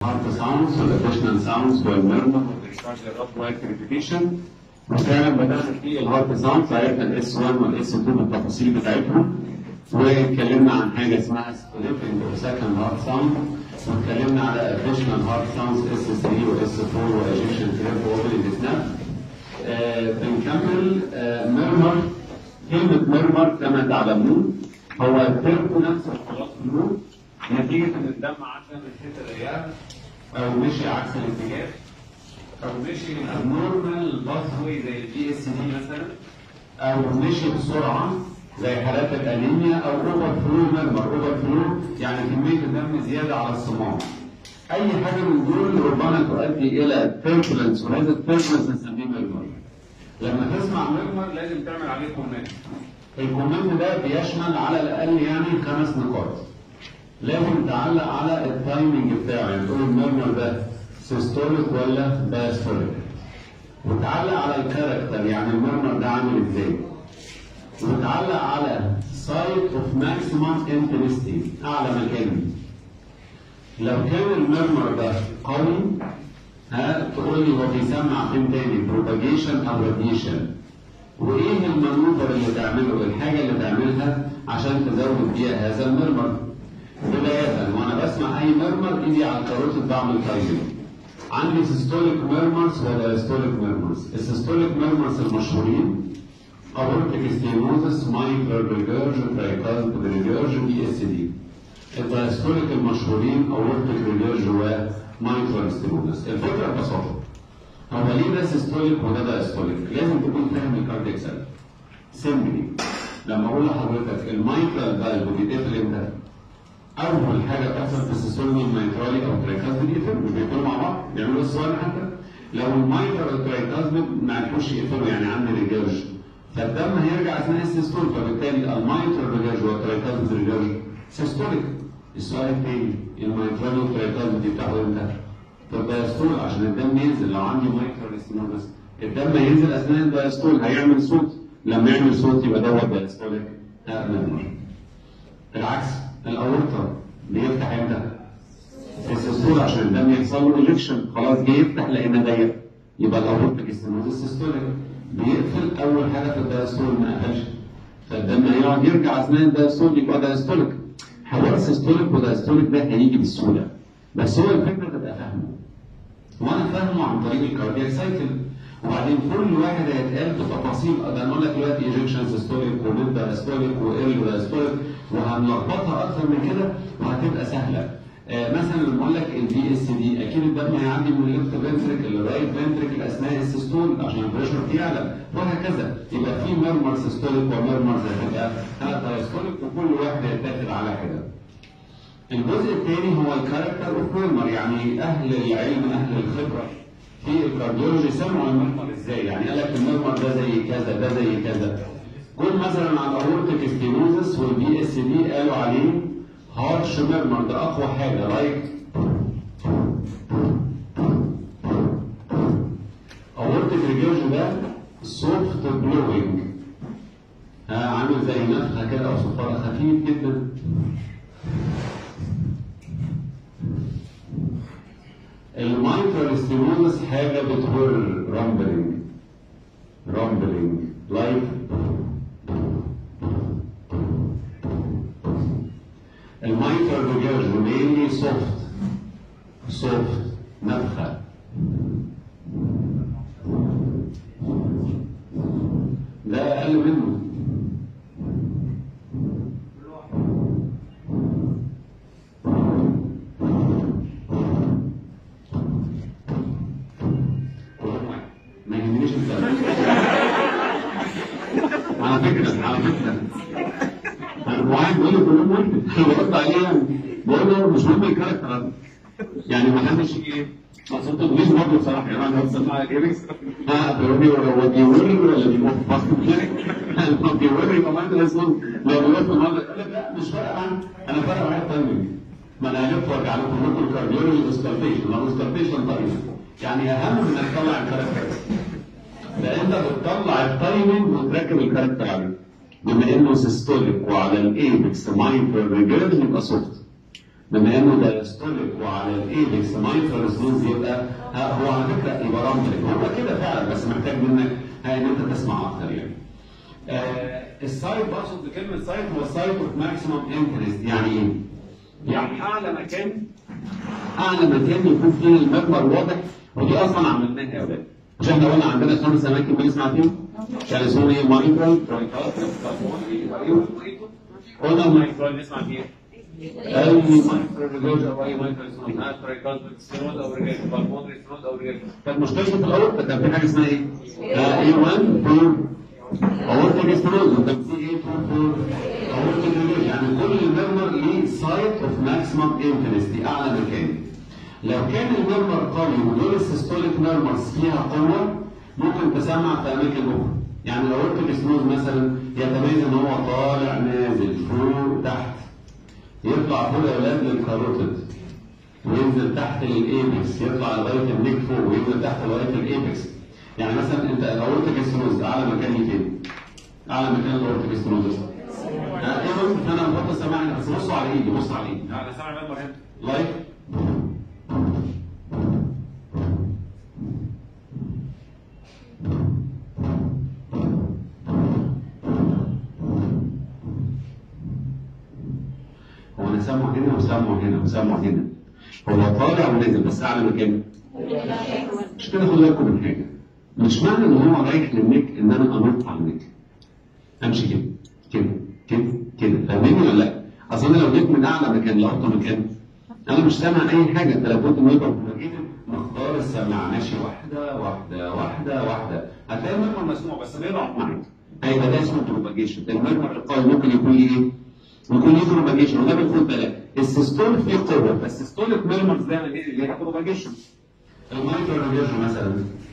هارت ساوندز والاديشنال ساوندز والميرمر والاكستراكشن وايت كريفيكيشن وفعلا بدأنا في الهارت ساوندز عرفنا الاس 1 والاس 2 بالتفاصيل بتاعتهم واتكلمنا عن حاجه اسمها سبليتنج اوف سكند هارت ساوند واتكلمنا على اديشنال هارت ساوندز اس 3 واس 4 وايجيبشن كريب واوبننج سناب بنكمل آه ميرمر كلمة ميرمر كما تعلمون هو الترم نفسه خلاص النور نتيجة ان الدم عشان الحتة ضيقة او مشي عكس الاتجاه او مشي النورمال باثوي زي البي اس دي مثلا او مشي بسرعة زي حالات الانيميا او اوفر فلو ميرمر اوفر فلو يعني كمية الدم زيادة على الصمام اي حاجة من دول ربما تؤدي الى تيربولنس وهذا التيربولنس نسميه ميرمر لما تسمع ميرمر لازم تعمل عليه كومنت الكومنت ده بيشمل على الاقل يعني خمس نقاط لازم تعلق على التايمنج بتاعه يعني تقول الميرمر ده سيستوليك ولا دايستوليك وتعلق على الكاركتر يعني الميرمر ده عامل ازاي وتعلق على سايت اوف ماكسيمم انتنستي اعلى مكان لو كان الميرمر ده قوي ها تقول لي هو بيسمع فين تاني بروباجيشن او راديشن وايه المانوفر اللي تعمله الحاجه اللي تعملها عشان تزود بيها هذا المرمر بدايه وانا بسمع اي مرمر ايدي على الكاروتيد بعمل تايمنج عندي سيستوليك ميرمرز ودايستوليك ميرمرز السيستوليك ميرمرز المشهورين اورتيك ستينوزس مايكرو ريجرج ترايكاز ريجرج بي اس دي الدايستوليك المشهورين اورتيك ريجرج ومايكرو ستينوزس الفكره ببساطه هو ليه ده سيستوليك وده دايستوليك لازم تكون فاهم الكاردياك سيل سيمبلي لما اقول لحضرتك المايكرال فالف بيتقفل امتى؟ اول حاجه بتحصل في السيستوليك الميترالي او الترايكاز بيقفل مش بيقفلوا مع بعض بيعملوا السؤال حتى لو المايكرال والترايكاز ما عرفوش يقفلوا يعني عندي ريجرج فالدم هيرجع اثناء السيستول فبالتالي المايترال ريجرج والترايكاز ريجرج سيستوليك السؤال الثاني الميترالي والترايكاز بيفتحوا امتى؟ فالدايستول عشان الدم ينزل لو عندي مايكرو ريستينوزس الدم هينزل اثناء الدايستول هيعمل صوت لما يعمل صوت يبقى دوت دايستوليك ميرمر العكس الاورطه بيفتح امتى؟ في السيستول عشان الدم يحصل له ريجكشن خلاص جه يفتح لقينا ضيق يبقى الاورطه ريستينوزس سيستوليك بيقفل اول حاجه في الدايستول ما قفلش فالدم هيقعد يرجع اثناء الدايستول يبقى دايستوليك حوار سيستوليك ودايستوليك ده هيجي بالسهوله بس هو الفكره تبقى فاهمه وانا فاهمه عن طريق الكاردياك سايكل وبعدين كل واحد هيتقال بتفاصيل انا اقول لك دلوقتي ايجكشن سيستوليك وليد ستوليك وايرل ستوليك وهنلخبطها اكتر من كده وهتبقى سهله آه مثلا لما اقول لك البي اس دي اكيد الدم هيعدي من الليفت فنتريكل للرايت فنتريكل اثناء السيستول عشان البريشر فيه يعلى وهكذا يبقى في ميرمر سيستوليك وميرمر هتبقى دايستوليك وكل واحد هيتاخد على حده الجزء الثاني هو الكاركتر اوف ميرمر يعني اهل العلم اهل الخبره في الكارديولوجي سمعوا الميرمر ازاي يعني قال لك الميرمر ده زي كذا ده زي كذا قول مثلا على الاورتيك ستينوزس والبي اس دي قالوا عليه هارش ميرمر ده اقوى حاجه لايك اورتيك ريجرج ده سوفت بلوينج عامل زي نفخه كده او صفاره خفيف جدا المايترال ستينوزس حاجه بتور رامبلينج رامبلينج لايك المايترال ريجرج مينلي سوفت سوفت نفخه ده اقل منه ما يهمنيش الكلام على فكره على فكره انا معاك بقول لك كلهم واحد انا برد عليه يعني بقول له مش مهم الكاركتر يعني ما حدش يجي ايه مقصود الانجليزي برضه بصراحه يعني انا بسمعها كده ها بيقول هو بيوري ولا بيوفق لو بيوري يبقى ما عندي اصلا لو بيوفق النهارده يقول لك لا مش فارقه معايا انا فارقه معايا التايمنج ما انا هلف وارجع لكم لكم الكارديولوجي والسكالبيشن والسكالبيشن طريق يعني اهم من انك تطلع الكاركتر ده انت بتطلع التايمنج وتركب الكاركتر عليه بما انه سيستوليك وعلى الايبكس مايكرو ريجرد يبقى سوفت بما انه دايستوليك وعلى الايبكس مايترال سنوز يبقى ها هو على فكره يبقى رامبلك هو كده فعلا بس محتاج منك ها ان انت تسمع اكتر يعني. آه السايت بقصد بكلمه سايت هو سايت اوف ماكسيموم انترست يعني ايه؟ يعني اعلى مكان اعلى مكان يكون فيه المجمر واضح ودي اصلا عملناها يا ولاد مش احنا قلنا عندنا خمس اماكن بنسمع فيهم كان اسمهم ايه مايكرال قلنا المايكرال نسمع فيه اي مايكرال ريجوج او اي مايكرال سنود اتريكال سنود او ريجوج بالمونري سنود او ريجوج كانت مشكلته في الاول كان في حاجه اسمها ايه؟ اي 1 2 اورتيك ستنوز وكان في ايه 2 4 اورتيك ريجوج يعني كل المرمر ليه سايت اوف ماكسيمم انتنستي اعلى مكان لو كان المرمر قوي ودول السيستوليك ميرمرز فيها قوه ممكن تسمع في اماكن اخرى يعني لو قلت سنوز مثلا يتميز ان هو طالع نازل فوق تحت يطلع فوق يا اولاد للكاروتيد وينزل تحت للايبكس يطلع لغايه النيك فوق وينزل تحت لغايه الايبكس يعني مثلا انت الاورتيك ستنوز اعلى مكان ليه فين؟ اعلى مكان الاورتيك ستنوز ايه بص انا بحط سامعني بس بصوا على ايدي بصوا على ايدي انا سامع المنبر هنا لايك هو انا سامعه هنا وسامعه هنا وسامعه هنا هو طالع ونازل بس اعلى مكان مش كده خد بالكم من حاجه مش معنى ان هو رايح للنك ان انا انط على النك امشي كده كده كده كده فاهمني ولا لا؟ اصل انا لو جيت من اعلى مكان لاوطى مكان انا مش سامع اي حاجه انت لو كنت ميكرو جيت مختار السماعه ماشي واحده واحده واحده واحده هتلاقي المرمر مسموع بس بيضعف معاك هيبقى ده اسمه بروباجيشن المرمر القوي ممكن يكون ليه ايه؟ ممكن ليه بروباجيشن وده بناخد بالك السيستول فيه قوه بس السيستوليك ميرمرز دايما ايه اللي ليها بروباجيشن المايكرو ريفيرجن مثلا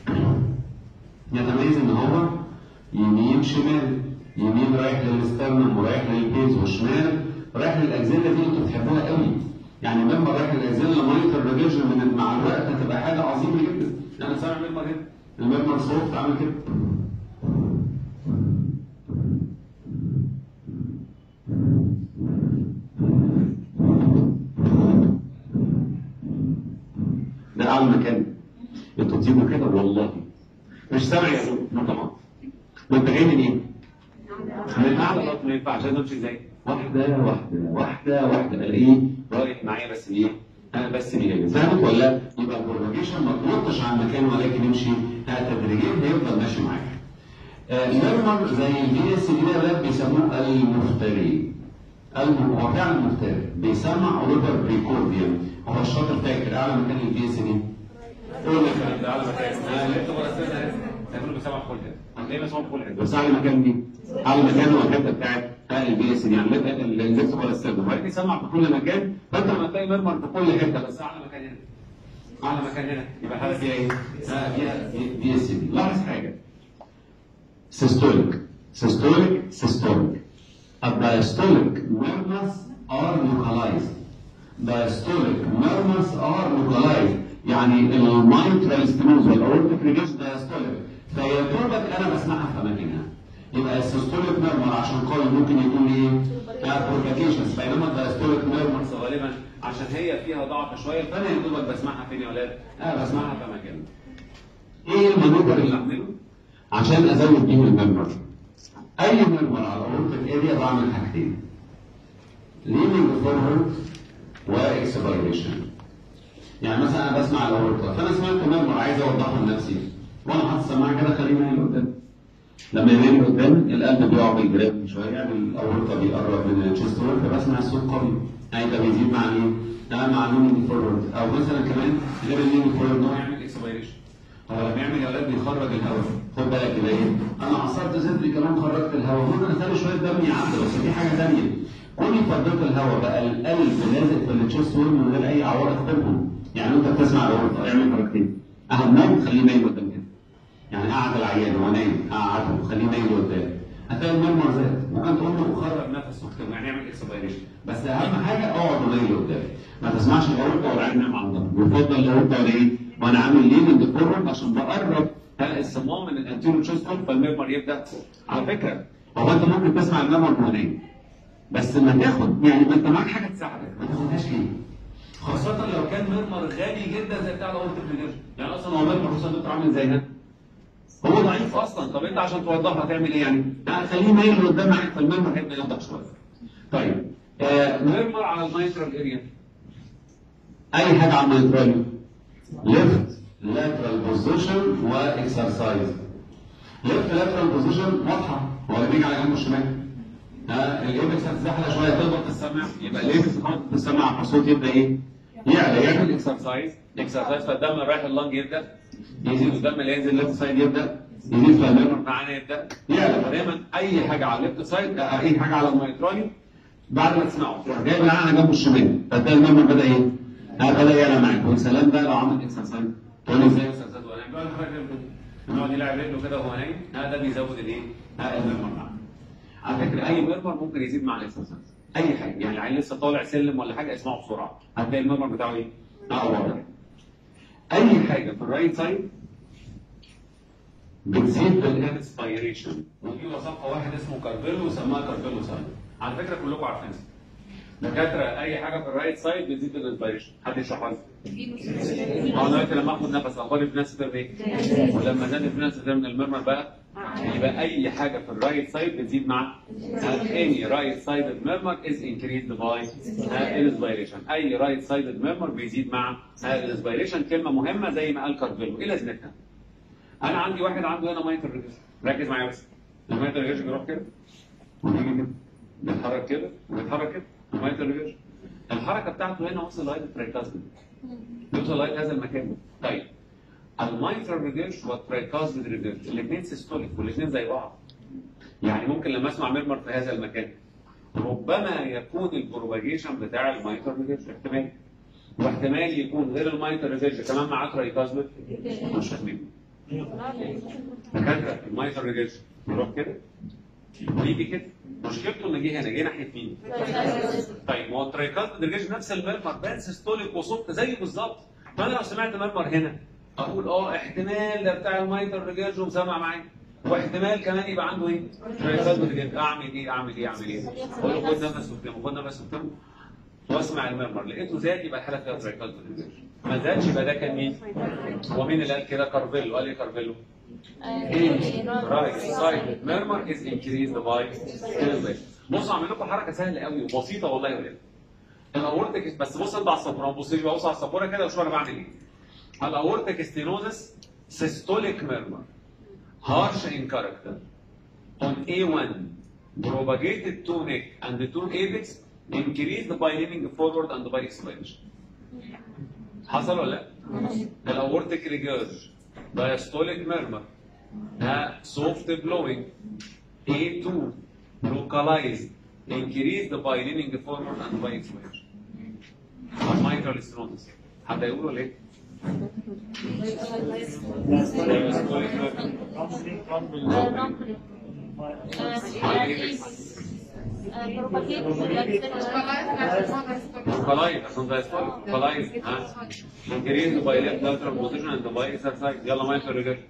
يتميز ان هو يمين شمال يمين رايح للسترنم ورايح للبيز وشمال رايح للاجزله دي انتوا بتحبوها قوي يعني مما رايح للاجزله مايكرو ريفيرجن من مع الوقت هتبقى حاجه عظيمه جدا انا سامع المرمر هنا المرمر صوت عامل كده ده اعلى مكان انتوا تسيبوا كده والله مش سامع يا زوج ما طبعا ما انت جاي منين؟ من اعلى لغايه ما ينفعش انا امشي ازاي؟ واحده واحده واحده واحده الاقيه رايح معايا بس ايه؟ انا بس بيجي فهمت ولا لا؟ يبقى البروباجيشن ما تنطش عن مكان ولكن يمشي تدريجيا هيفضل ماشي معاك. المرمر زي البي اس دي ده بيسموه المفتري. الم- هو فعلا مفتري بيسمع اوروبا بريكورديوم هو الشاطر فاكر اعلى مكان البي اس دي قول لك الكلام ده على مكان انا لقيت ورا السنه هنا هيقولوا بسمع كل هنا هتلاقيه مسموع كل هنا بس اعلى مكان دي اعلى مكان هو الحته بتاعت البي اس دي يعني اللبس ولا السيرفر وبعدين يسمع في كل مكان فانت لما تلاقي مرمر في كل حته بس اعلى مكان هنا اعلى مكان هنا يبقى الحاله فيها ايه؟ فيها بي اس دي لاحظ حاجه سيستوليك سيستوليك سيستوليك الدايستوليك murmurs are localized diastolic murmurs are localized يعني المايترال ستينوز والاورتيك ريجيش دايستوليك فيا دوبك انا بسمعها في اماكنها يبقى السيستوليك ميرمر عشان قوي ممكن يكون ايه؟ بروباجيشنز بينما الدايستوليك ميرمر بس غالبا عشان هي فيها ضعف شويه فانا يا دوبك بسمعها فين يا ولاد؟ انا بسمعها في مكان ايه المانوفر اللي اعمله عشان ازود بيه الميمبر اي ميمبر على الاورتيك اريا بعمل حاجتين ليننج فورورد واكسبيريشن يعني مثلا انا بسمع الاورتا فانا سمعت ميمبر عايز اوضحه لنفسي وانا حاطط السماعه كده خليه مايل قدام لما يميل قدام القلب بيقع بالجراب شويه يعني الاورتا بيقرب من الشيست وول فبسمع الصوت قوي يعني ده بيزيد مع مين؟ ده مع ليننج فورورد او مثلا كمان غير الليننج فورورد ان هو يعمل اكسبيريشن هو لما يعمل يا ولاد بيخرج الهواء خد بالك كده ايه انا عصرت صدري كمان خرجت الهواء ممكن اخلي شويه دم يعدي بس في حاجه ثانيه كوني فضيت الهواء بقى القلب لازق في التشيست وول من غير اي عوارض بينهم يعني انت بتسمع الاورطه اعمل حركتين اهمهم خليه مايل قدام كده يعني قعد العيان وهو نايم قعده خليه مايل قدام هتلاقي المرمر زاد ممكن تقول له خرج نفسه كده يعني اعمل اكسبيريشن بس اهم حاجه اقعد مايل قدام ما تسمعش الاورطه ولا عين نام على الظهر يفضل الاورطه ولا ايه وانا عامل ليننج فورورد عشان بقرب الصمام من الانتيريور تشيست فالميرمر يبدا على فكره هو انت ممكن تسمع المرمر وهو نايم بس لما تاخد يعني ما انت معاك حاجه تساعدك ما تاخدهاش ليه؟ خاصة لو كان ميرمر غالي جدا زي بتاع الاولد بريدر يعني اصلا هو ميرمر خصوصا عامل زي ده هو ضعيف اصلا طب انت عشان توضحها هتعمل ايه يعني؟ لا خليه مايل لقدام معاك فالميرمر هيبدا ينضج شويه. طيب آه ميرمر على المايترال اريا اي حاجه على المايترال ليفت لاترال بوزيشن واكسرسايز ليفت لاترال بوزيشن واضحه هو اللي بيجي على جنبه الشمال ها الايبكس هتزحلق شويه تضغط السماعه يبقى الايبكس تحط السماعه فالصوت يبدا ايه؟ يعلى يعمل اكسرسايز اكسرسايز فالدم رايح اللنج يبدا يزيد والدم اللي ينزل ليفت سايد يبدا يزيد فالميرمر معانا يبدا يعلى فدايما اي حاجه على الليفت سايد اي حاجه على الميترالي بعد ما تسمعه تروح جايب العين على جنبه الشمال فتلاقي الميرمر بدا ايه؟ ها بدا يعلى معاك ويا سلام بقى لو عمل اكسرسايز تقول له ازاي اكسرسايز وهو نايم بيقعد يحرك رجله كده يقعد يلعب رجله كده وهو نايم ها ده بيزود الايه؟ ها الميرمر معاه على فكره اي ميرمر ممكن يزيد مع الاكسرسايز اي حاجه يعني العيل لسه طالع سلم ولا حاجه اسمعه بسرعه هتلاقي الميرمر بتاعه ايه؟ اه واضح اي حاجه في الرايت سايد بتزيد بالانسبيريشن ودي وصفها واحد اسمه كارفيلو وسماها كارفيلو سايد على فكره كلكم عارفينها دكاتره اي حاجه في الرايت سايد بتزيد بالانسبيريشن حد يشرحها لي اه دلوقتي لما اخد نفس اخباري في نفس ايه ولما زاد في نفس من المرمر بقى يبقى اي حاجه في الرايت سايد بتزيد مع any right sided murmur is increased by inspiration اي right sided murmur بيزيد مع inspiration كلمه مهمه زي ما قال كارفيلو ايه لازمتها؟ انا عندي واحد عنده هنا مايتر ريجيش ركز معايا بس المايتر ريجيش بيروح كده ويجي كده بيتحرك كده وبيتحرك كده المايتر ريجيش الحركه بتاعته هنا وصل لغايه التريكازم يوصل لغايه هذا المكان طيب المايتر ريجيش والتريكازم ريجيش الاثنين سيستوليك والاثنين زي بعض يعني ممكن لما اسمع ميرمر في هذا المكان ربما يكون البروباجيشن بتاع المايتر ريجيش احتمال واحتمال يكون غير المايتر ريجيش كمان معاه تريكازم مش فاهمين دكاتره المايتر ريجيش يروح كده ويجي كده مشكلته ان جه هنا جه ناحيه مين؟ طيب ما هو التريكات ريجيش نفس المرمر بان سيستوليك وصوت زيه بالظبط فانا لو سمعت مرمر هنا اقول اه احتمال ده بتاع المايتر ريجيش ومسمع معايا واحتمال كمان يبقى عنده ايه؟ تريكات ريجيش اعمل ايه اعمل ايه اعمل ايه؟ اقول له خد نفس واكتمه خد نفس واكتمه واسمع المرمر لقيته زاد يبقى الحاله فيها تريكات ريجيش ما زادش يبقى ده كان مين؟ هو مين اللي قال كده كارفيلو قال ايه كارفيلو؟ right side murmur is increased by elevation بص اعمل لكم حركه سهله قوي وبسيطه والله يا ولاد الاورتيك بس بص انت على السبوره بص لي ببص على السبوره كده وشوف انا بعمل ايه الاورتيك ستينوزس systolic murmur harsh in character on A1 propagated to neck and to apex increased by leaning forward and by expansion حصل ولا لا؟ الاورتيك ريجيرج diastolic murmur ها soft blowing A2 localized increased by leaning forward and by expansion mitral stenosis حد يقول ولا ايه؟ diastolic murmur localized عشان diastolic localized ها increased by left lateral position and by exercise يلا mitral regression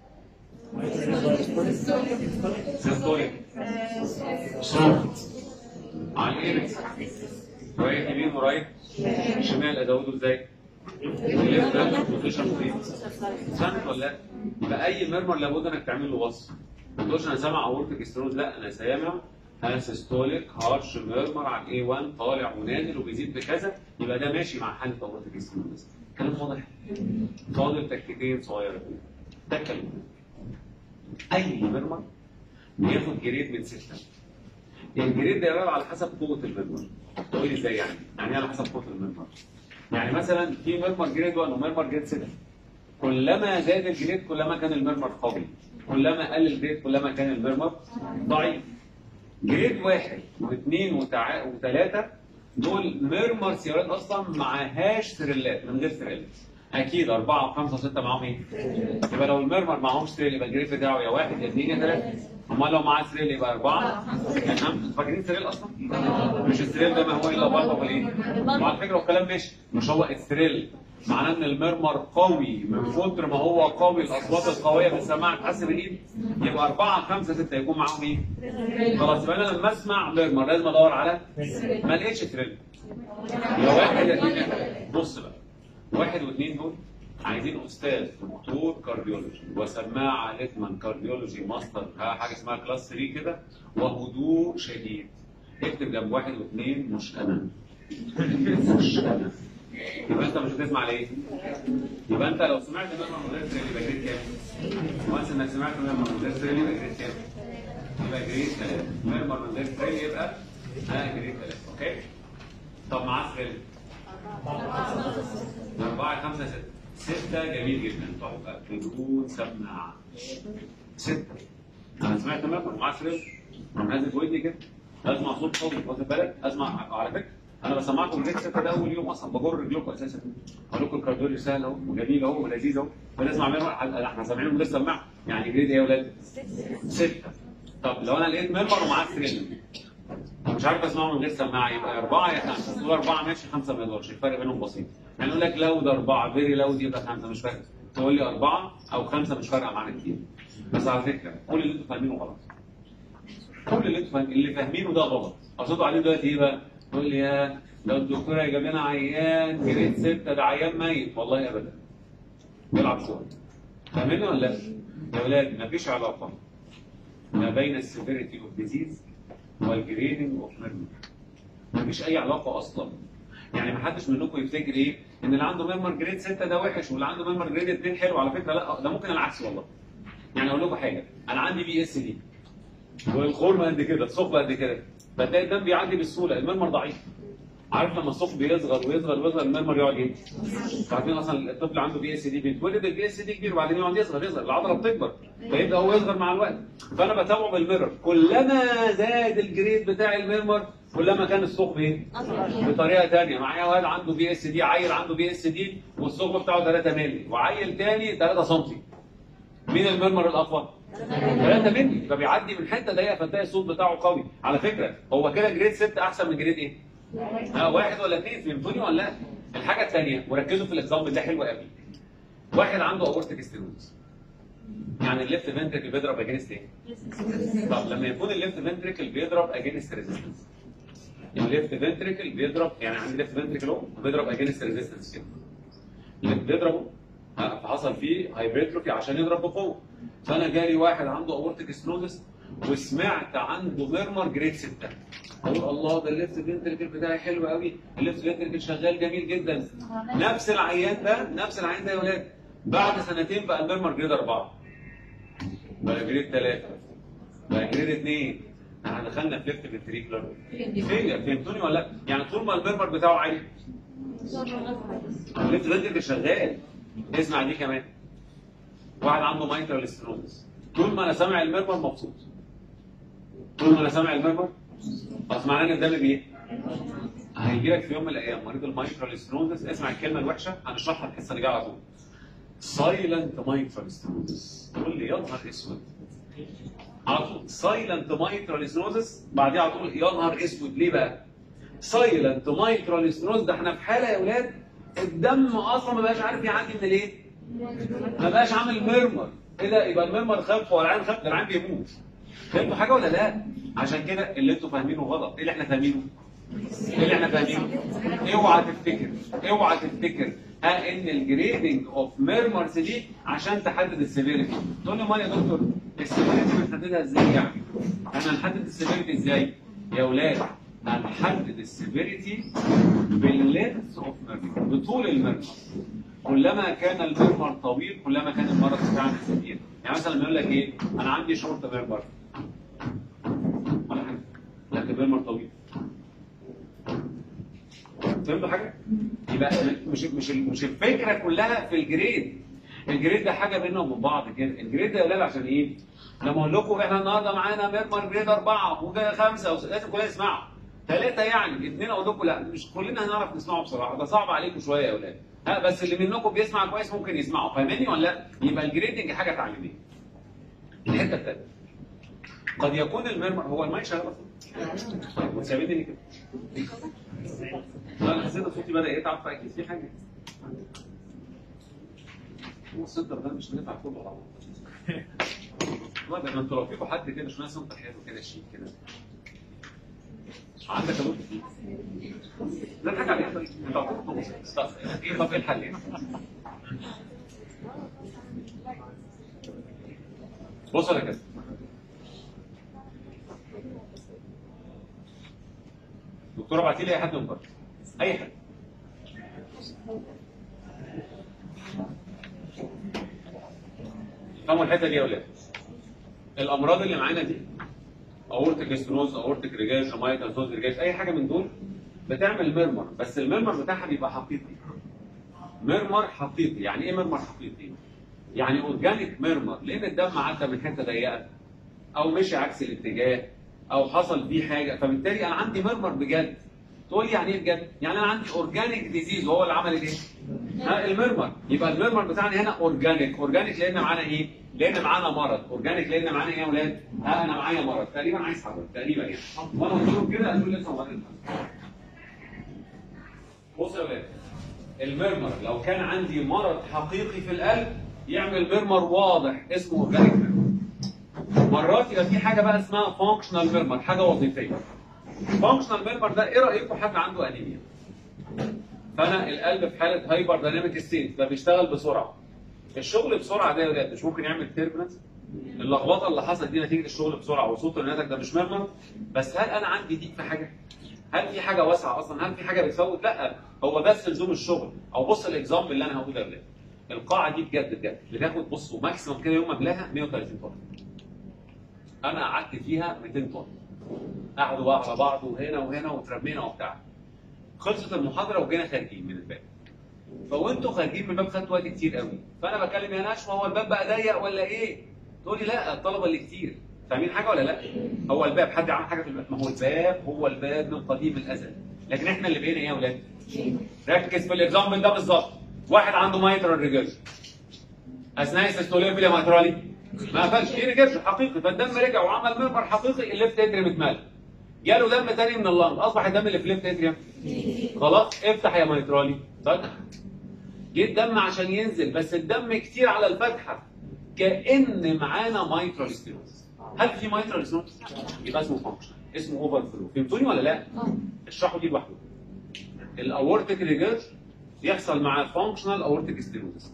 systolic soft على الايركس رايح يمين ورايح شمال ازوده ازاي؟ الليفت لاترال بوزيشن فين؟ سامع ولا لا؟ يبقى اي ميرمر لابد انك تعمل له وصف ما تقولش انا سامع اورتيك ستروز لا انا سامع سيستوليك هارش ميرمر على الاي 1 طالع ونازل وبيزيد بكذا يبقى ده ماشي مع حاله اورتيك ستروز كلام واضح فاضل تكتيكين صغيره ده الكلام اي ميرمر بياخد جريد من سته الجريد ده يبقى على حسب قوه الميرمر تقول لي ازاي يعني؟ يعني ايه على حسب قوه الميرمر؟ يعني مثلا في ميرمر جريد 1 وميرمر جريد 6 كلما زاد الجريد كلما كان الميرمر قوي كلما قل الجريد كلما كان الميرمر ضعيف جريد واحد واثنين وتع... وثلاثة دول ميرمر سيارات اصلا معهاش سريلات من غير سريلات اكيد اربعه وخمسه وسته معاهم ايه؟ يبقى لو الميرمر معهوش سريل يبقى الجريد بتاعه يا واحد يا اثنين يا ثلاثه امال لو معاه سريل يبقى اربعه تمام انتوا فاكرين سريل اصلا؟ مش السريل ده ما هو الا برضه والايه؟ وعلى فكره الكلام ماشي مش هو السريل معناه ان المرمر قوي من كتر ما هو قوي الاصوات القويه بنسمعها تحسب الايد يبقى أربعة خمسة ستة يكون معاهم ايه؟ خلاص يبقى انا لما اسمع مرمر لازم ادور على ما لقيتش تريل يا واحد يا اثنين يا ثلاثة. بص بقى واحد واثنين دول عايزين استاذ دكتور كارديولوجي وسماعه ليتمان كارديولوجي ماستر ها، حاجه اسمها كلاس 3 كده وهدوء شديد اكتب جنب واحد واثنين مش انا مش انا يبقى انت مش هتسمع ليه؟ يبقى انت لو سمعت ميرمر من غير تريل يبقى جريد كام؟ وانس انك سمعت ميرمر من غير تريل يبقى جريد كام؟ يبقى جريد 3 ميرمر من غير تريل يبقى ها جريد 3 اوكي؟ طب معاه تريل أربعة خمسة ستة ستة جميل جدا تحفة بدون سماعة ستة أنا سمعت ميرمر معاه تريل أنا نازل في ودني كده أسمع صوت قوي واخد بالك أسمع على فكرة انا بسمعكم الريت ستة ده اول يوم اصلا بجر رجلكم اساسا اقول لكم الكارديولوجي سهل اهو وجميل اهو ولذيذ اهو بنسمع منه احنا سامعينه من غير سماعه يعني جريد ايه يا ولاد؟ ستة طب لو انا لقيت ميرمر ومعاه ثريل مش عارف اسمعه من غير سماعه يبقى اربعه يا خمسه تقول اربعه ماشي خمسه ما يقدرش الفرق بينهم بسيط يعني يقول لك لو ده اربعه فيري لو دي يبقى خمسه مش فارق تقول لي اربعه او خمسه مش فارقه معانا كتير بس على فكره كل اللي انتوا فاهمينه غلط كل اللي انتوا فاهمين اللي فاهمينه ده غلط اقصدوا عليه دلوقتي ايه بقى؟ تقول لي يا لو الدكتور هيجيب لنا عيان جريد 6 ده عيان ميت والله ابدا بيلعب شغل فاهمين ولا لا؟ يا اولاد مفيش علاقه ما بين السيفيريتي اوف ديزيز والجريدنج اوف ميرمر مفيش اي علاقه اصلا يعني ما حدش منكم يفتكر ايه ان اللي عنده ميرمر جريد 6 ده وحش واللي عنده ميرمر جريد 2 حلو على فكره لا ده ممكن العكس والله يعني اقول لكم حاجه انا عندي بي اس دي والخرم قد كده الثقب قد كده فتلاقي الدم بيعدي بسهوله المرمر ضعيف عارف لما الثقب بيصغر ويصغر ويصغر المرمر يقعد ايه؟ عارفين اصلا الطفل عنده بي اس دي بيتولد البي اس دي كبير وبعدين يقعد يصغر يصغر العضله بتكبر فيبدا هو يصغر مع الوقت فانا بتابعه بالميرور كلما زاد الجريد بتاع الميرمر كلما كان الثقب ايه؟ بطريقه ثانيه معايا واد عنده بي اس دي عيل عنده بي اس دي والثقب بتاعه 3 مللي وعيل ثاني 3 سم مين المرمر الاقوى؟ 3 مللي فبيعدي من حته ضيقه فتلاقي الصوت بتاعه قوي على فكره هو كده جريد 6 احسن من جريد ايه؟ اه واحد ولا اثنين فهمتوني ولا لا؟ الحاجه الثانيه وركزوا في الاكزامبل ده حلو قوي واحد عنده اورتيك ستينوز يعني الليفت فنتريكل بيضرب اجينست ايه؟ طب لما يكون الليفت فنتريكل بيضرب اجينست ريزيستنس الليفت فنتريكل بيضرب يعني عندي ليفت فنتريكل اهو بيضرب اجينست ريزيستنس كده اللي بيضربه ها، فحصل فيه هايبرتروفي عشان يضرب بقوه فانا جالي واحد عنده اورتيك ستنوزس وسمعت عنده ميرمر جريد 6 اقول الله ده الليفت فنتريكل بتاعي حلو قوي الليفت فنتريكل شغال جميل جدا نفس العيان ده نفس العيان ده يا ولاد بعد سنتين بقى الميرمر جريد 4 بقى جريد 3 بقى جريد 2 احنا دخلنا في ليفت فنتريكولار فيلير فهمتوني ولا لا؟ يعني طول ما الميرمر بتاعه عالي الليفت فنتريكل شغال اسمع دي كمان واحد عنده مايترال ستنوزس طول ما انا سامع المرمر مبسوط طول ما انا سامع المرمر خلاص معناه ان الدم بايه؟ هيجي لك في يوم من الايام مريض المايترال ستنوزس اسمع الكلمه الوحشه هنشرحها الحصه اللي جايه على طول سايلنت مايترال ستنوزس تقول لي يا نهار اسود على طول سايلنت مايترال ستنوزس بعديها على طول يا نهار اسود ليه بقى؟ سايلنت مايترال ستنوزس ده احنا في حاله يا اولاد الدم اصلا ما بقاش عارف يعدي من الايه؟ ما بقاش عامل ميرمر ايه ده يبقى الميرمر خف ولا العين خف ده العين بيموت فهمتوا حاجه ولا لا؟ عشان كده اللي انتوا فاهمينه غلط ايه اللي احنا فاهمينه؟ ايه اللي احنا فاهمينه؟ اوعى تفتكر اوعى تفتكر ها ان الجريدنج اوف ميرمرز دي عشان تحدد السيفيريتي تقول لي امال يا دكتور السيفيريتي بنحددها ازاي يعني؟ احنا هنحدد السيفيريتي ازاي؟ يا اولاد هنحدد السيفيريتي باللينث اوف ميرمر بطول الميرمر كلما كان المرمر طويل كلما كان المرض بتاعنا كبير يعني مثلا لما يقول لك ايه انا عندي شورت مرمر ولا حاجه لكن مرمر طويل فهمتوا حاجه؟ يبقى مش مش مش الفكره كلها في الجريد الجريد ده حاجه بينهم وبين بعض كده الجريد ده يا ولاد عشان ايه؟ لما اقول لكم احنا النهارده معانا ميرمر جريد اربعه وجاي خمسه لازم كلنا نسمعوا ثلاثه يعني اثنين اقول لكم لا مش كلنا هنعرف نسمعه بصراحه ده صعب عليكم شويه يا اولاد ها بس اللي منكم بيسمع كويس ممكن يسمعوا فاهماني ولا لا؟ يبقى الجريدنج حاجه تعليميه. الحته الثانيه قد يكون المرمر هو المايك شغال اصلا؟ طيب وتساعدني ليه كده؟ لا انا حسيت صوتي بدا يتعب فاكيد في حاجه. هو السنتر ده مش نافع كله على بعض والله ده انتوا لو فيكم حد كده شويه سنتر حلو كده شيك كده عندك ابوك لا تضحك عليها طيب انت هتطلب ايه طب ايه الحل يعني؟ بص على كده دكتوره ابعتي لي اي حد من بره اي حد فهموا الحته دي يا ولاد الامراض اللي معانا دي اورتيك ستروز اورتيك ريجاج مايكال سوز ريجاج اي حاجه من دول بتعمل ميرمر بس الميرمر بتاعها بيبقى حقيقي ميرمر حقيقي يعني ايه ميرمر حقيقي يعني اورجانيك ميرمر لان الدم عدى من حته ضيقه او مشي عكس الاتجاه او حصل فيه حاجه فبالتالي انا عندي ميرمر بجد تقول لي يعني ايه بجد؟ يعني انا عندي اورجانيك ديزيز هو اللي عمل الايه؟ ها الميرمر يبقى الميرمر بتاعنا هنا اورجانيك اورجانيك لان معانا ايه؟ لان معانا مرض اورجانيك لان معانا ايه يا اولاد؟ ها انا معايا مرض تقريبا عايز حضرتك تقريبا يعني وانا قلت لهم كده قالوا لي لسه مريض بص يا اولاد الميرمر لو كان عندي مرض حقيقي في القلب يعمل ميرمر واضح اسمه اورجانيك ميرمر مرات يبقى في حاجه بقى اسمها فانكشنال ميرمر حاجه وظيفيه فانكشنال ميرمر ده ايه رايكم حد عنده انيميا فانا القلب في حاله هايبر دايناميك ستيت فبيشتغل بسرعه الشغل بسرعه ده يا ولاد مش ممكن يعمل تيربنس اللخبطه اللي حصلت دي نتيجه الشغل بسرعه وصوت الناتج ده مش ميرمر بس هل انا عندي ضيق في حاجه؟ هل في حاجه واسعه اصلا؟ هل في حاجه بتفوت؟ لا هو بس لزوم الشغل او بص الاكزامبل اللي انا هقوله يا ولاد القاعه دي بجد بجد بتاخد بصوا ماكسيموم كده يوم قبلها 130 طن انا قعدت فيها 200 طن قعدوا بقى على بعض وهنا وهنا وترمينا وبتاع خلصت المحاضره وجينا خارجين من الباب فوانتوا خارجين من الباب خدتوا وقت كتير قوي فانا بكلم يا نشوى هو الباب بقى ضيق ولا ايه؟ تقول لي لا الطلبه اللي كتير فاهمين حاجه ولا لا؟ هو الباب حد عمل حاجه في الباب ما هو الباب هو الباب من قديم الازل لكن احنا اللي بقينا ايه يا اولاد؟ ركز في الاكزامبل ده بالظبط واحد عنده مايترال ريجرج اثناء السيستوليه فيليا مايترالي ما قفلش ايه ريجرج حقيقي فالدم رجع وعمل ميرمر حقيقي الليفت اتريم اتملى جاله دم تاني من اللنج اصبح الدم اللي في الليفت اتريم خلاص افتح يا مايترالي فتح جه الدم عشان ينزل بس الدم كتير على الفتحه كان معانا مايترال ستينوز هل في مايترال ستينوز؟ يبقى اسمه فانكشن اسمه اوفر فلو فهمتوني ولا لا؟ اشرحوا دي لوحده الاورتيك ريجرج يحصل مع فانكشنال اورتيك ستينوز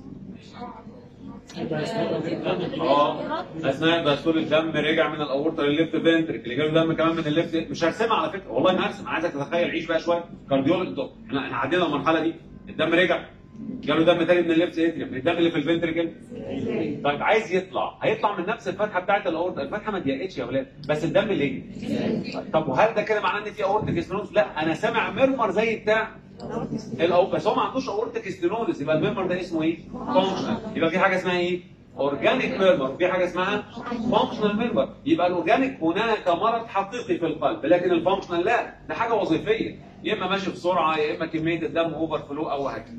اه اثناء دخول الدم رجع من الاورطه للليفت فنتريك اللي جاله دم كمان من الليفت مش هرسمها على فكره والله ما هرسم عايزك تتخيل عيش بقى شويه كارديولوجي احنا احنا عدينا المرحله دي الدم رجع جاله دم تاني من الليفت اتريوم الدم اللي في الفنتريكل طيب عايز يطلع هيطلع من نفس الفتحه بتاعت الاورطه الفتحه ما ضيقتش يا ولاد بس الدم اللي يجي طب وهل ده كده معناه ان في اورتيك ستينوز لا انا سامع ميرمر زي بتاع الأو... بس هو ما عندوش اورتيك ستينوز يبقى الميرمر ده اسمه ايه؟ فانكشنال يبقى في حاجه اسمها ايه؟ اورجانيك ميرمر في حاجه اسمها فانكشنال ميرمر يبقى الاورجانيك هناك مرض حقيقي في القلب لكن الفانكشنال لا ده حاجه وظيفيه يا اما ماشي بسرعه يا اما كميه الدم اوفر فلو او هكذا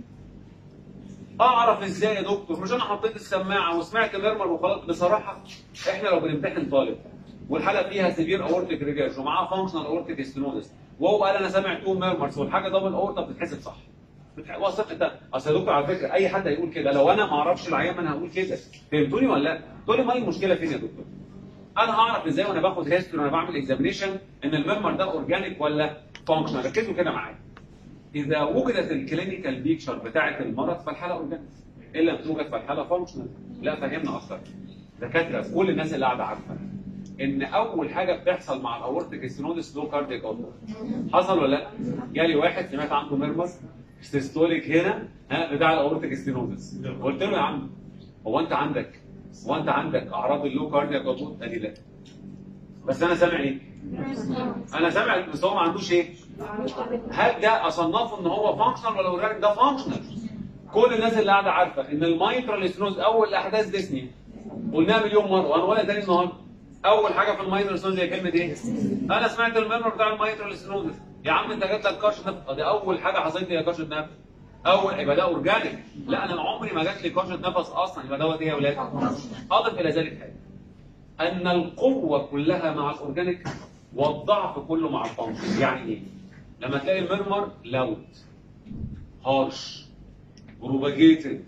اعرف ازاي يا دكتور مش انا حطيت السماعه وسمعت ميرمر وخلاص بصراحه احنا لو بنمتحن طالب والحاله فيها سيفير اورتيك ريجرج ومعاه فانكشنال اورتيك ستينوزس وهو قال انا سامع تو ميرمرز والحاجه دبل اورتا بتتحسب صح بتح- وصلت انت اصل يا دكتور على فكره اي حد هيقول كده لو انا ما اعرفش العيان ما انا هقول كده فهمتوني ولا لا؟ تقول لي ما المشكله فين يا دكتور؟ انا هعرف ازاي وانا باخد هيستوري وانا بعمل اكزامينيشن ان الميرمر ده اورجانيك ولا فانكشنال ركزوا كده معايا اذا وجدت الكلينيكال بيكشر بتاعه المرض فالحاله اورجانيك ان لم توجد فالحاله فانكشنال لا فهمنا اكتر دكاتره كل الناس اللي قاعده عارفه ان اول حاجه بتحصل مع الاورتيك ستينوزس لو كاردياك اوتبوت حصل ولا لا؟ جالي واحد سمعت عنده ميرمر سيستوليك هنا ها بتاع الاورتيك ستينوزس قلت له يا عم هو انت عندك هو انت عندك اعراض اللو كاردياك اوتبوت؟ قال لي لا بس انا سامع ايه؟ انا سامع بس هو ما عندوش ايه؟ هل ده اصنفه ان هو فانكشنال ولا اورجانيك؟ ده فانكشنال كل الناس اللي قاعده عارفه ان المايترال ستينوز اول احداث ديسني قلناها مليون مره وانا ولا تاني النهارده اول حاجه في المايترال ستينوز هي كلمه ايه؟ انا سمعت الميمور بتاع المايترال ستينوز يا عم انت جات لك كرشه نفس دي اول حاجه حصلت لي هي كرشه نفس اول يبقى ده اورجانيك لا انا عمري ما جات لي كرشه نفس اصلا يبقى دوت ايه يا اولاد؟ اضف الى ذلك حاجه ان القوه كلها مع الاورجانيك والضعف كله مع الفانكشن يعني ايه؟ لما تلاقي الميرمر لاود هارش بروباجيتد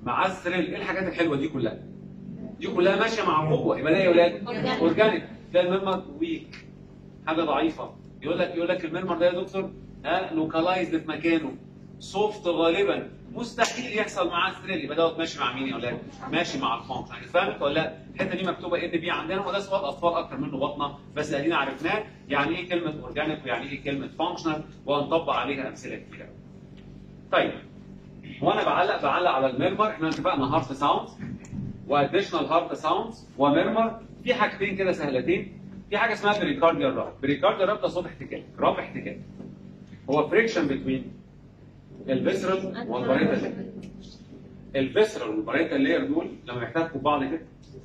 مع الثريل ايه الحاجات الحلوه دي كلها دي كلها ماشيه مع قوه يبقى ده يا اولاد Organic. اورجانيك ده الميرمر ويك حاجه ضعيفه يقول لك يقول لك الميرمر ده يا دكتور ها لوكالايزد في مكانه سوفت غالبا مستحيل يحصل معاه ثريل يبقى دوت ماشي مع مين يا اولاد؟ ماشي مع الفانكشن يعني فهمت ولا لا؟ الحته دي مكتوبه ان بي عندنا وده سؤال اطفال اكتر منه بطنه بس ادينا عرفناه يعني ايه كلمه اورجانيك ويعني ايه كلمه فانكشنال وهنطبق عليها امثله كتيره. طيب وانا بعلق بعلق على الميرمر احنا اتفقنا هارت ساوندز واديشنال هارت ساوندز وميرمر في حاجتين كده سهلتين في حاجه اسمها بريكارديال راب بريكارديال راب ده صوت احتكاك راب احتكاك هو فريكشن بتوين الفيسرال والباريتال الفيسرال والباريتال لاير دول لما يحتكوا ببعض كده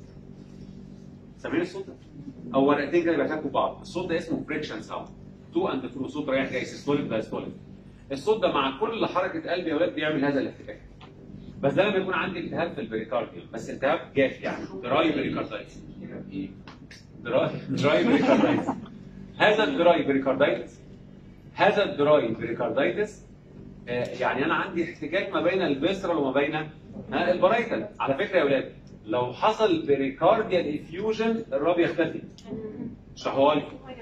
سامعين الصوت ده؟ او ورقتين كده بيحتكوا ببعض الصوت ده اسمه فريكشن ساوند تو اند فرو صوت رايح جاي سيستوليك دايستوليك الصوت ده مع كل حركه قلب يا ولاد بيعمل هذا الاحتكاك بس ده لما يكون عندي التهاب في البريكارديوم بس التهاب جاف يعني دراي بريكاردايتس دراي دراي بريكاردايتس هذا الدراي بريكاردايتس هذا الدراي بريكاردايتس آه، يعني انا عندي احتكاك ما بين الفيسرال وما بين ها، البرايتال على فكره يا اولاد لو حصل بريكارديال افيوجن الراب يختفي اشرحوها لي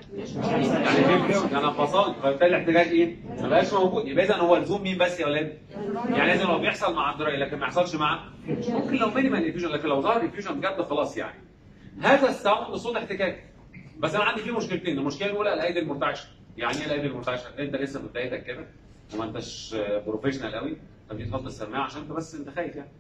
يعني فهمت انا فصلت فبالتالي الاحتكاك ايه؟ ما بقاش موجود يبقى اذا هو لزوم مين بس يا اولاد؟ يعني لازم لو بيحصل مع الدراي لكن ما يحصلش مع ممكن لو مينيمال افيوجن لكن لو ظهر افيوجن بجد خلاص يعني هذا الساوند صوت احتكاك بس انا عندي فيه مشكلتين المشكله الاولى الايدي المرتعشه يعني ايه الايدي المرتعشه انت لسه في بدايتك كده وما انتش بروفيشنال قوي فبتيجي تحط السماعه عشان انت بس انت خايف يعني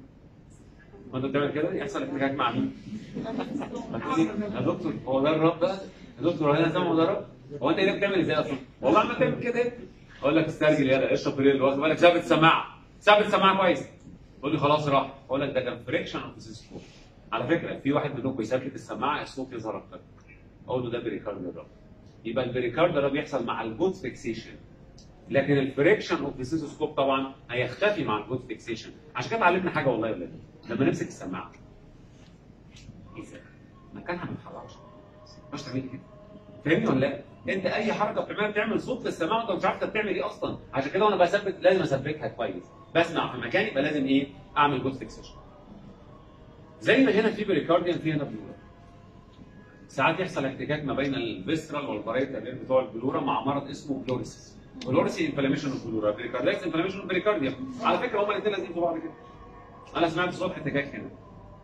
وانت بتعمل كده يحصل احتكاك مع مين؟ هتقولي يا دكتور هو ده الرب بقى؟ يا دكتور انا سامع ده رب؟ هو انت ايه بتعمل ازاي اصلا؟ والله عمال تعمل كده ايه؟ اقول لك استرجل يلا اشرب ريل واخد بالك ثابت السماعه ثابت السماعه كويس تقول لي خلاص راح اقول لك ده كان فريكشن اوف سكور على فكره في واحد منكم يثبت السماعه الصوت يظهر اكتر اقول له ده بريكارد الرب يبقى البريكارد ده بيحصل مع الجود فيكسيشن لكن الفريكشن اوف سكوب طبعا هيختفي مع الجود فيكسيشن عشان كده اتعلمنا حاجه والله يا ولاد لما نمسك السماعه اذا مكانها ما تتحركش مش تعمل كده فاهمني ولا لا؟ انت اي حركه بتعملها بتعمل صوت للسماعه وانت مش عارف انت بتعمل ايه اصلا عشان كده وانا بثبت لازم اثبتها كويس بسمع في مكاني يبقى لازم ايه؟ اعمل جود فيكسيشن زي ما هنا في بريكارديان في هنا بلورا ساعات يحصل احتكاك ما بين الفيسرال والبرايتال بتوع البلورا مع مرض اسمه بلوريسيس بلوريسي انفلاميشن اوف بلورا بريكاردايتس انفلاميشن اوف بريكارديا على فكره هما الاثنين لازم في بعض كده انا سمعت صوت احتكاك هنا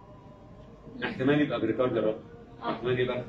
احتمال يبقى بريكارديا رب احتمال يبقى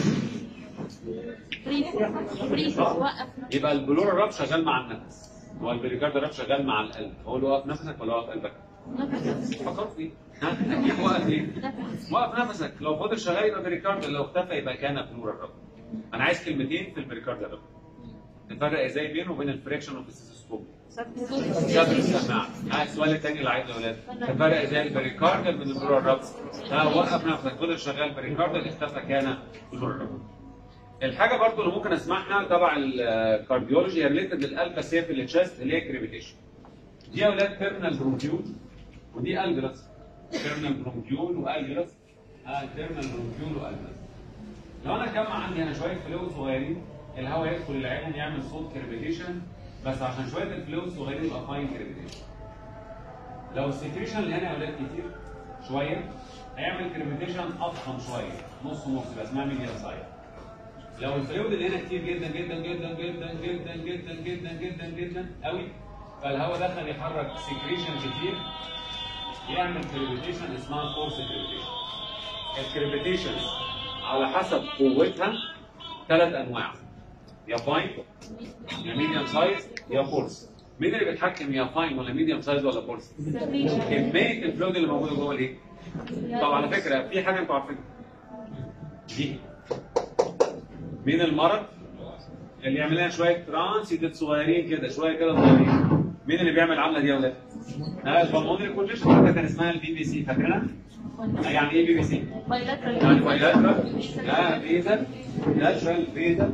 فريز فريز وقف يبقى البلورا راب شغال مع النفس والبريكارديا راب شغال مع القلب اقول له وقف نفسك ولا وقف قلبك؟ فكرت فيه ها اكيد وقف ايه؟ وقف نفسك لو فضل شغال يبقى بريكارديا لو اختفى يبقى كان بلورا راب انا عايز كلمتين في البريكارديا راب نفرق ازاي بينه وبين الفريكشن اوف السيسكوب شغل السماعه ها السؤال الثاني اللي عايزه يا ولاد تفرق ازاي البريكارديال من البلورا راب ها وقف نفسك فضل شغال بريكارديال اختفى كان بلورا راب الحاجه برضو اللي ممكن اسمعها تبع الكارديولوجي هي ريليتد للالفا سيف اللي تشست اللي هي كريبيتيشن دي يا اولاد تيرمينال برونكيول ودي الجرس تيرمينال برونكيول والجرس اه تيرمينال برونكيول والجرس لو انا جمع عندي هنا شويه فلويد صغيرين الهواء يدخل العين يعمل صوت كريبيتيشن بس عشان شويه الفلويد صغيرين يبقى فاين كريبيتيشن لو السكريشن اللي هنا يا اولاد كتير شويه هيعمل كريبيتيشن اضخم شويه نص نص يبقى اسمها ميديم سايز لو الفلويد اللي هنا كتير جدا جدا جدا جدا جدا جدا جدا جدا جدا قوي فالهواء دخل يحرك سكريشن كتير يعمل كريبيتيشن اسمها فورس كريبيتيشن الكريبيتيشن على حسب قوتها ثلاث انواع يا فاين يا ميديوم سايز يا فورس مين اللي بيتحكم يا فاين ولا ميديوم سايز ولا فورس؟ كميه الفلويد اللي موجوده جوه الايه؟ طب على فكره في حاجه انتوا عارفينها دي مين المرض اللي يعمل لنا شويه ترانسيتد صغيرين كده شويه كده صغيرين مين اللي بيعمل العمله دي يا ولاد؟ ها البلمونري كونجيشن حتى كان اسمها البي بي سي فاكرها؟ يعني ايه بي بي سي؟ يعني بايلاترال لا فيزل لاترال فيزل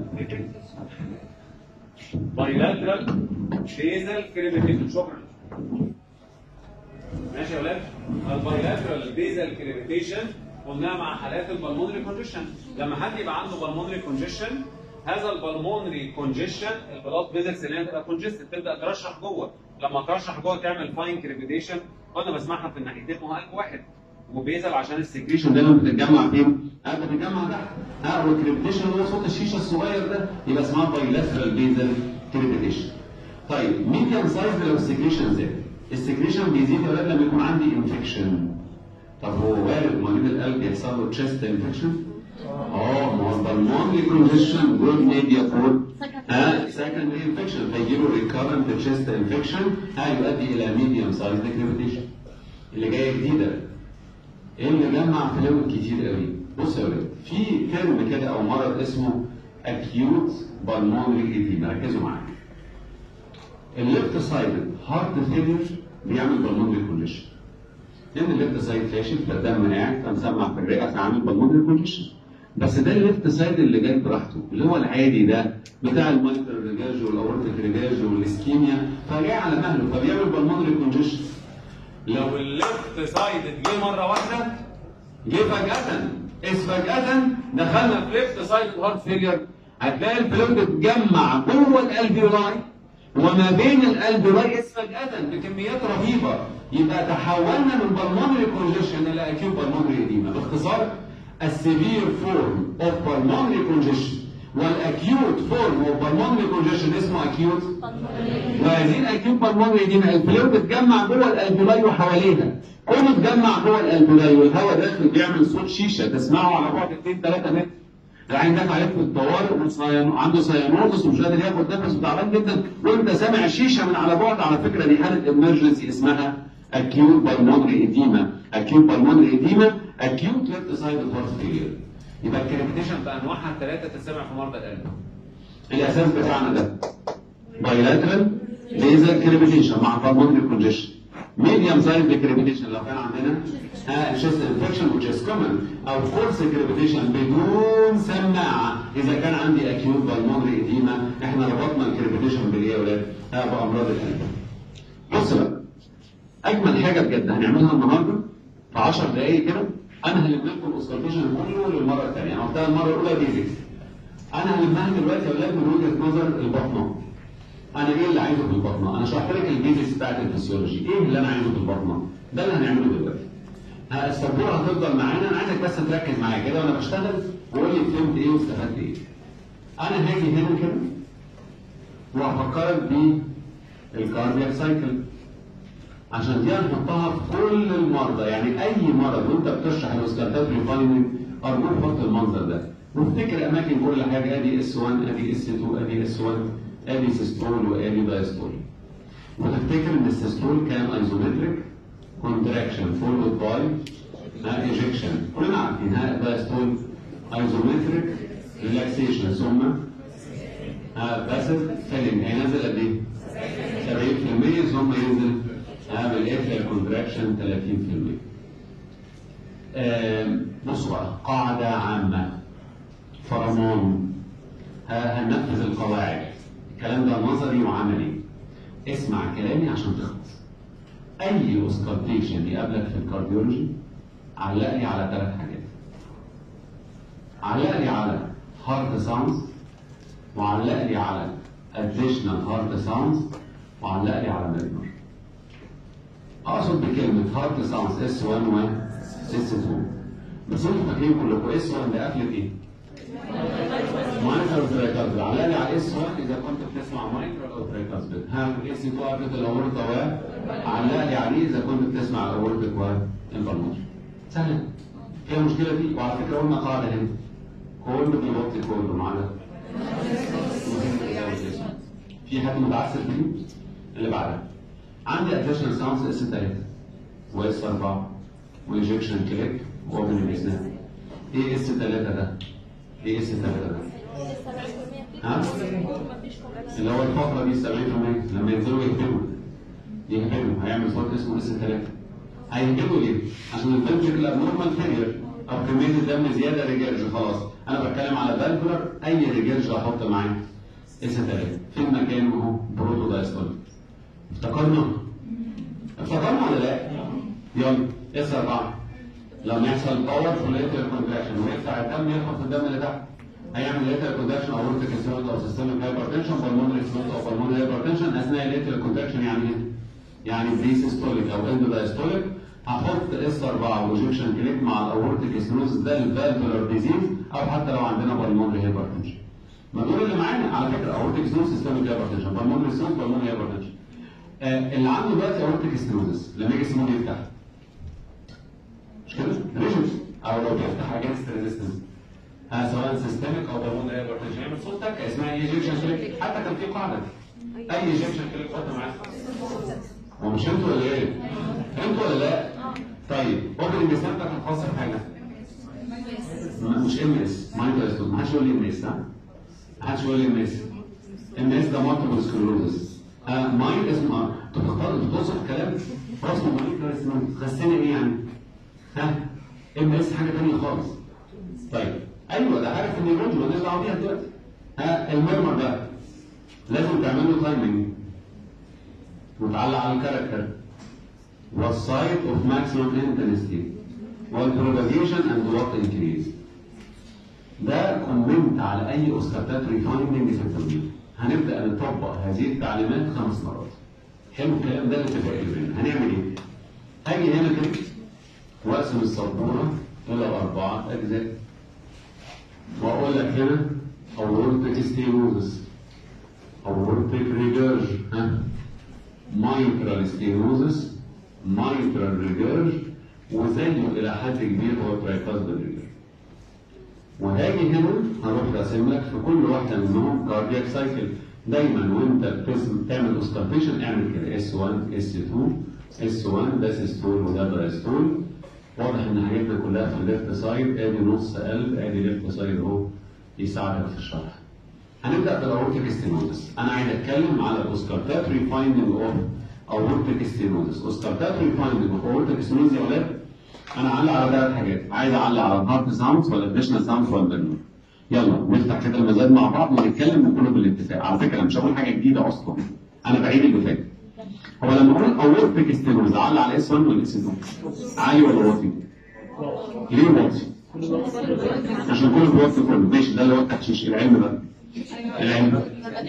بايلاترال فيزل كريميتيشن شكرا ماشي يا ولاد البايلاترال فيزل كريميتيشن قلناها مع حالات البلمونري كونجيشن لما حد يبقى عنده بالمونري كونجيشن هذا البلمونري كونجيشن البلاد فيزلز اللي هي تبقى كونجستد تبدا ترشح جوه لما ترشح جوه تعمل فاين كريبيتيشن كنا بسمعها في الناحيتين وهو قلب واحد وبيزل عشان السكريشن دايما بتتجمع فين؟ ها بتتجمع تحت ها والكريبتيشن هو صوت الشيشه الصغير ده يبقى اسمها بايلاترال بيزل كريبتيشن طيب ميديم سايز لو السكريشن زاد السكريشن بيزيد يا ولاد لما يكون عندي انفكشن طب هو وارد مريض القلب يحصل له تشيست انفكشن؟ اه ما هو البلمونري كونجيشن جود ميديا فور ها سكندري انفكشن فيجي له ريكارنت تشيست انفكشن ها يؤدي الى ميديم سايز كريبتيشن اللي جايه جديده ايه اللي جمع فلويد كتير قوي بص يا ولاد في ترم كده او مرض اسمه acute pulmonary edema ركزوا معايا الليفت سايد هارت فيلير بيعمل بالمونري كونجيشن لان الليفت سايد فاشل فالدم قاعد فمسمع في الرئه فعامل بالمونري كونجيشن بس ده الليفت سايد اللي جاي براحته اللي هو العادي ده بتاع المايتر ريجاج والاورتيك ريجاج والاسكيميا فجاي على مهله فبيعمل بالمونري كونجيشن لو الليفت سايد جه مره واحده جه فجاه اس فجاه دخلنا في ليفت سايد هارت فيلير هتلاقي الفلويد اتجمع جوه الالفيولاي وما بين الالفيولاي اس فجاه بكميات رهيبه يبقى تحولنا من بالمونري كونجيشن الى اكيوت بالمونري اديما باختصار السيفير فورم اوف بالمونري كونجيشن والاكيوت فورم اوف بالمونري كونجيشن اسمه اكيوت وهذه الاكيوت بالمونري اديما الفلويد اتجمع جوه الالفيولاي وحواليها كله اتجمع جوه الالفيولاي والهواء داخل بيعمل صوت شيشه تسمعه على بعد 2 3 متر العين دافع عليك في الطوارئ وصيان- عنده سيانوزس ومش قادر ياخد نفس وتعبان جدا وانت سامع شيشه من على بعد على فكره دي حاله امرجنسي اسمها acute pulmonary edema acute pulmonary edema acute left side heart failure يبقى الكريبتيشن بانواعها الثلاثه تسمع في مرضى القلب الاساس بتاعنا ده بايلاترال ليزر كريبتيشن مع pulmonary congestion medium sized كريبتيشن لو كان عندنا chest infection which is common او force كريبتيشن بدون سماعه اذا كان عندي acute pulmonary edema احنا ربطنا الكريبتيشن بالايه يا ولاد؟ آه، بامراض القلب. بص بقى اجمل حاجه بجد هنعملها النهارده في 10 دقائق كده انا هلم لكم الاوسكالتيشن كله للمره الثانيه انا قلتها المره الاولى بيزكس انا هلمها دلوقتي يا ولاد من وجهه نظر البطنه انا ايه اللي عايزه في البطنه؟ انا شرحت لك البيزكس بتاعت الفسيولوجي، ايه اللي انا عايزه في البطنه؟ ده اللي هنعمله دلوقتي. ها، السبوره هتفضل معانا انا عايزك بس تركز معايا كده وانا بشتغل وقول لي فهمت ايه واستفدت ايه. انا هاجي هنا كده وهفكرك بالكاردياك سايكل عشان دي هنحطها في كل المرضى يعني اي مرض وانت بتشرح الاوسكالتات ريفايننج ارجوك حط المنظر ده وافتكر اماكن كل حاجه ادي اس 1 ادي اس 2 ادي اس 1 ادي سيستول وادي دايستول وتفتكر ان السيستول كان ايزومتريك كونتراكشن فولود باي ايجكشن كلنا عارفين ها دايستول ايزومتريك ريلاكسيشن ثم باسف فيلم هينزل قد ايه؟ 70% ثم ينزل هعمل ايه كونتراكشن 30% آم، بصوا بقى قاعدة عامة فرمان ه- هننفذ القواعد الكلام ده نظري وعملي اسمع كلامي عشان تخلص اي اوسكالتيشن يقابلك في الكارديولوجي علق لي على ثلاث حاجات علق لي على هارت ساوندز وعلق لي على اديشنال هارت ساوندز وعلق لي على ميرمر اقصد بكلمه هارت ساوندز اس 1 و اس 2 بس انتوا فاكرين كلكم اس 1 ده قفله ايه؟ مايكرو ترايكاسبيد علق لي على اس 1 اذا كنت بتسمع مايكرو او ترايكاسبيد ها الاس 2 قفله الاورطه و علق لي عليه اذا كنت بتسمع الاورتيك والانفالموشن سهله فيها مشكله دي وعلى فكره قلنا قاعده هنا كله بيغطي كله معانا في حد متعسر فيه اللي بعدها عندي اديشنال ساوندز اس 3 واس 4 وايجكشن كليك واوبن الاسنان ايه اس 3 ده؟ ايه اس 3 ده؟ ها؟ اللي هو الفترة دي 70% لما ينزلوا يكتبوا يكتبوا هيعمل صوت اسمه اس 3 هيكتبوا ليه؟ عشان الفنتريكل ابنورمال فيلير او كمية الدم زيادة ريجيرج خلاص انا بتكلم على فالفولر اي ريجيرج احط معاه اس 3 فين مكانه اهو بروتو دايستول افتكرنا؟ افتكرنا ولا لا؟ يلا اس 4 لما يحصل باور في الليتر كونتراكشن ويدفع الدم يدخل في الدم اللي تحت هيعمل ليتر كونتراكشن او ورتك سيرت او سيستمك هايبرتنشن بالمونري سيرت او بالمونري هايبرتنشن اثناء الليتر كونتراكشن يعني ايه؟ يعني بري سيستوليك او اند دايستوليك هحط اس 4 وجيكشن كليك مع الاورتيك ستينوزس ده الفالفولار ديزيز او حتى لو عندنا بالمونري هايبرتنشن ما دول اللي معانا على فكره اورتيك ستينوزس سيستميك هايبرتنشن بالمونري ستينوزس بالمونري هايبرتنشن آه اللي عنده دلوقتي اورتيك ستينوزس لما يجي السموم يفتح مش كده؟ ريجنز او لو بيفتح اجينست ريزيستنس آه سواء سيستميك او بالمونري هايبرتنشن يعمل صوت تكه اسمها ايجيكشن كليك حتى كان في قاعده اي ايجيكشن كليك خدها معاك هو مش انتوا ولا ايه؟ انتوا ولا لا؟ طيب اوبن المثال ده كان خاص بحاجه ما- مش ام اس مايند دايستوز ما حدش يقول لي ام اس ها؟ ما حدش يقول لي ام اس ام اس ده مالتيبل سكلروزس مايند اسمه انتوا بتختاروا انتوا بتوصف كلام خلاص ما مايند اسمه تخسني ايه يعني؟ ها؟ ام اس حاجه ثانيه خالص طيب ايوه ده عارف ان الرجل مالناش دعوه بيها دلوقتي ها المرمر ده لازم تعمل له تايمنج متعلق على الكاركتر والسايت اوف ماكسيمم انتنستي والبروباجيشن اند وات انكريز ده كومنت على اي اوسكابتاتوري فايندنج في التمريض هنبدا نطبق هذه التعليمات خمس مرات حلو الكلام ده الاتفاق اللي بيننا هنعمل ايه؟ هاجي هنا كده واقسم السبوره الى اربعه اجزاء واقول لك هنا اورتيك ستينوزس اورتيك ريجرج ها مايترال ستينوزس مايترال ريجرج وزيه الى حد كبير هو ترايكاز ريجرج وهاجي هنا هروح راسم لك في كل واحده منهم كاردياك سايكل دايما وانت بتسم تعمل اوسكالتيشن اعمل كده اس 1 اس 2 اس 1 ده سيستول وده دايستول واضح ان حاجتنا كلها في الليفت سايد ادي نص قلب ادي ليفت سايد اهو يساعدك في الشرح هنبدا بالاورتيك ستينوزس انا عايز اتكلم على الاوسكارتاتري فايندنج اوف اورتيك ستينوزس اوسكارتاتري فايندنج اوف اورتيك ستينوزس يا ولاد انا اعلق على ثلاث حاجات عايز اعلق على الهارت ساوندز ولا الاديشنال ساوندز ولا البرنر يلا نفتح كده المزاد مع بعض ونتكلم وكله بالاتفاق على فكره مش هقول حاجه جديده اصلا انا بعيد اللي فات هو لما اقول اورتيك ستينوز اعلق على اس 1 ولا اس 2 عالي ولا واطي؟ ليه واطي؟ عشان كله بيوطي كله ماشي ده اللي هو التحشيش العلم بقى العلم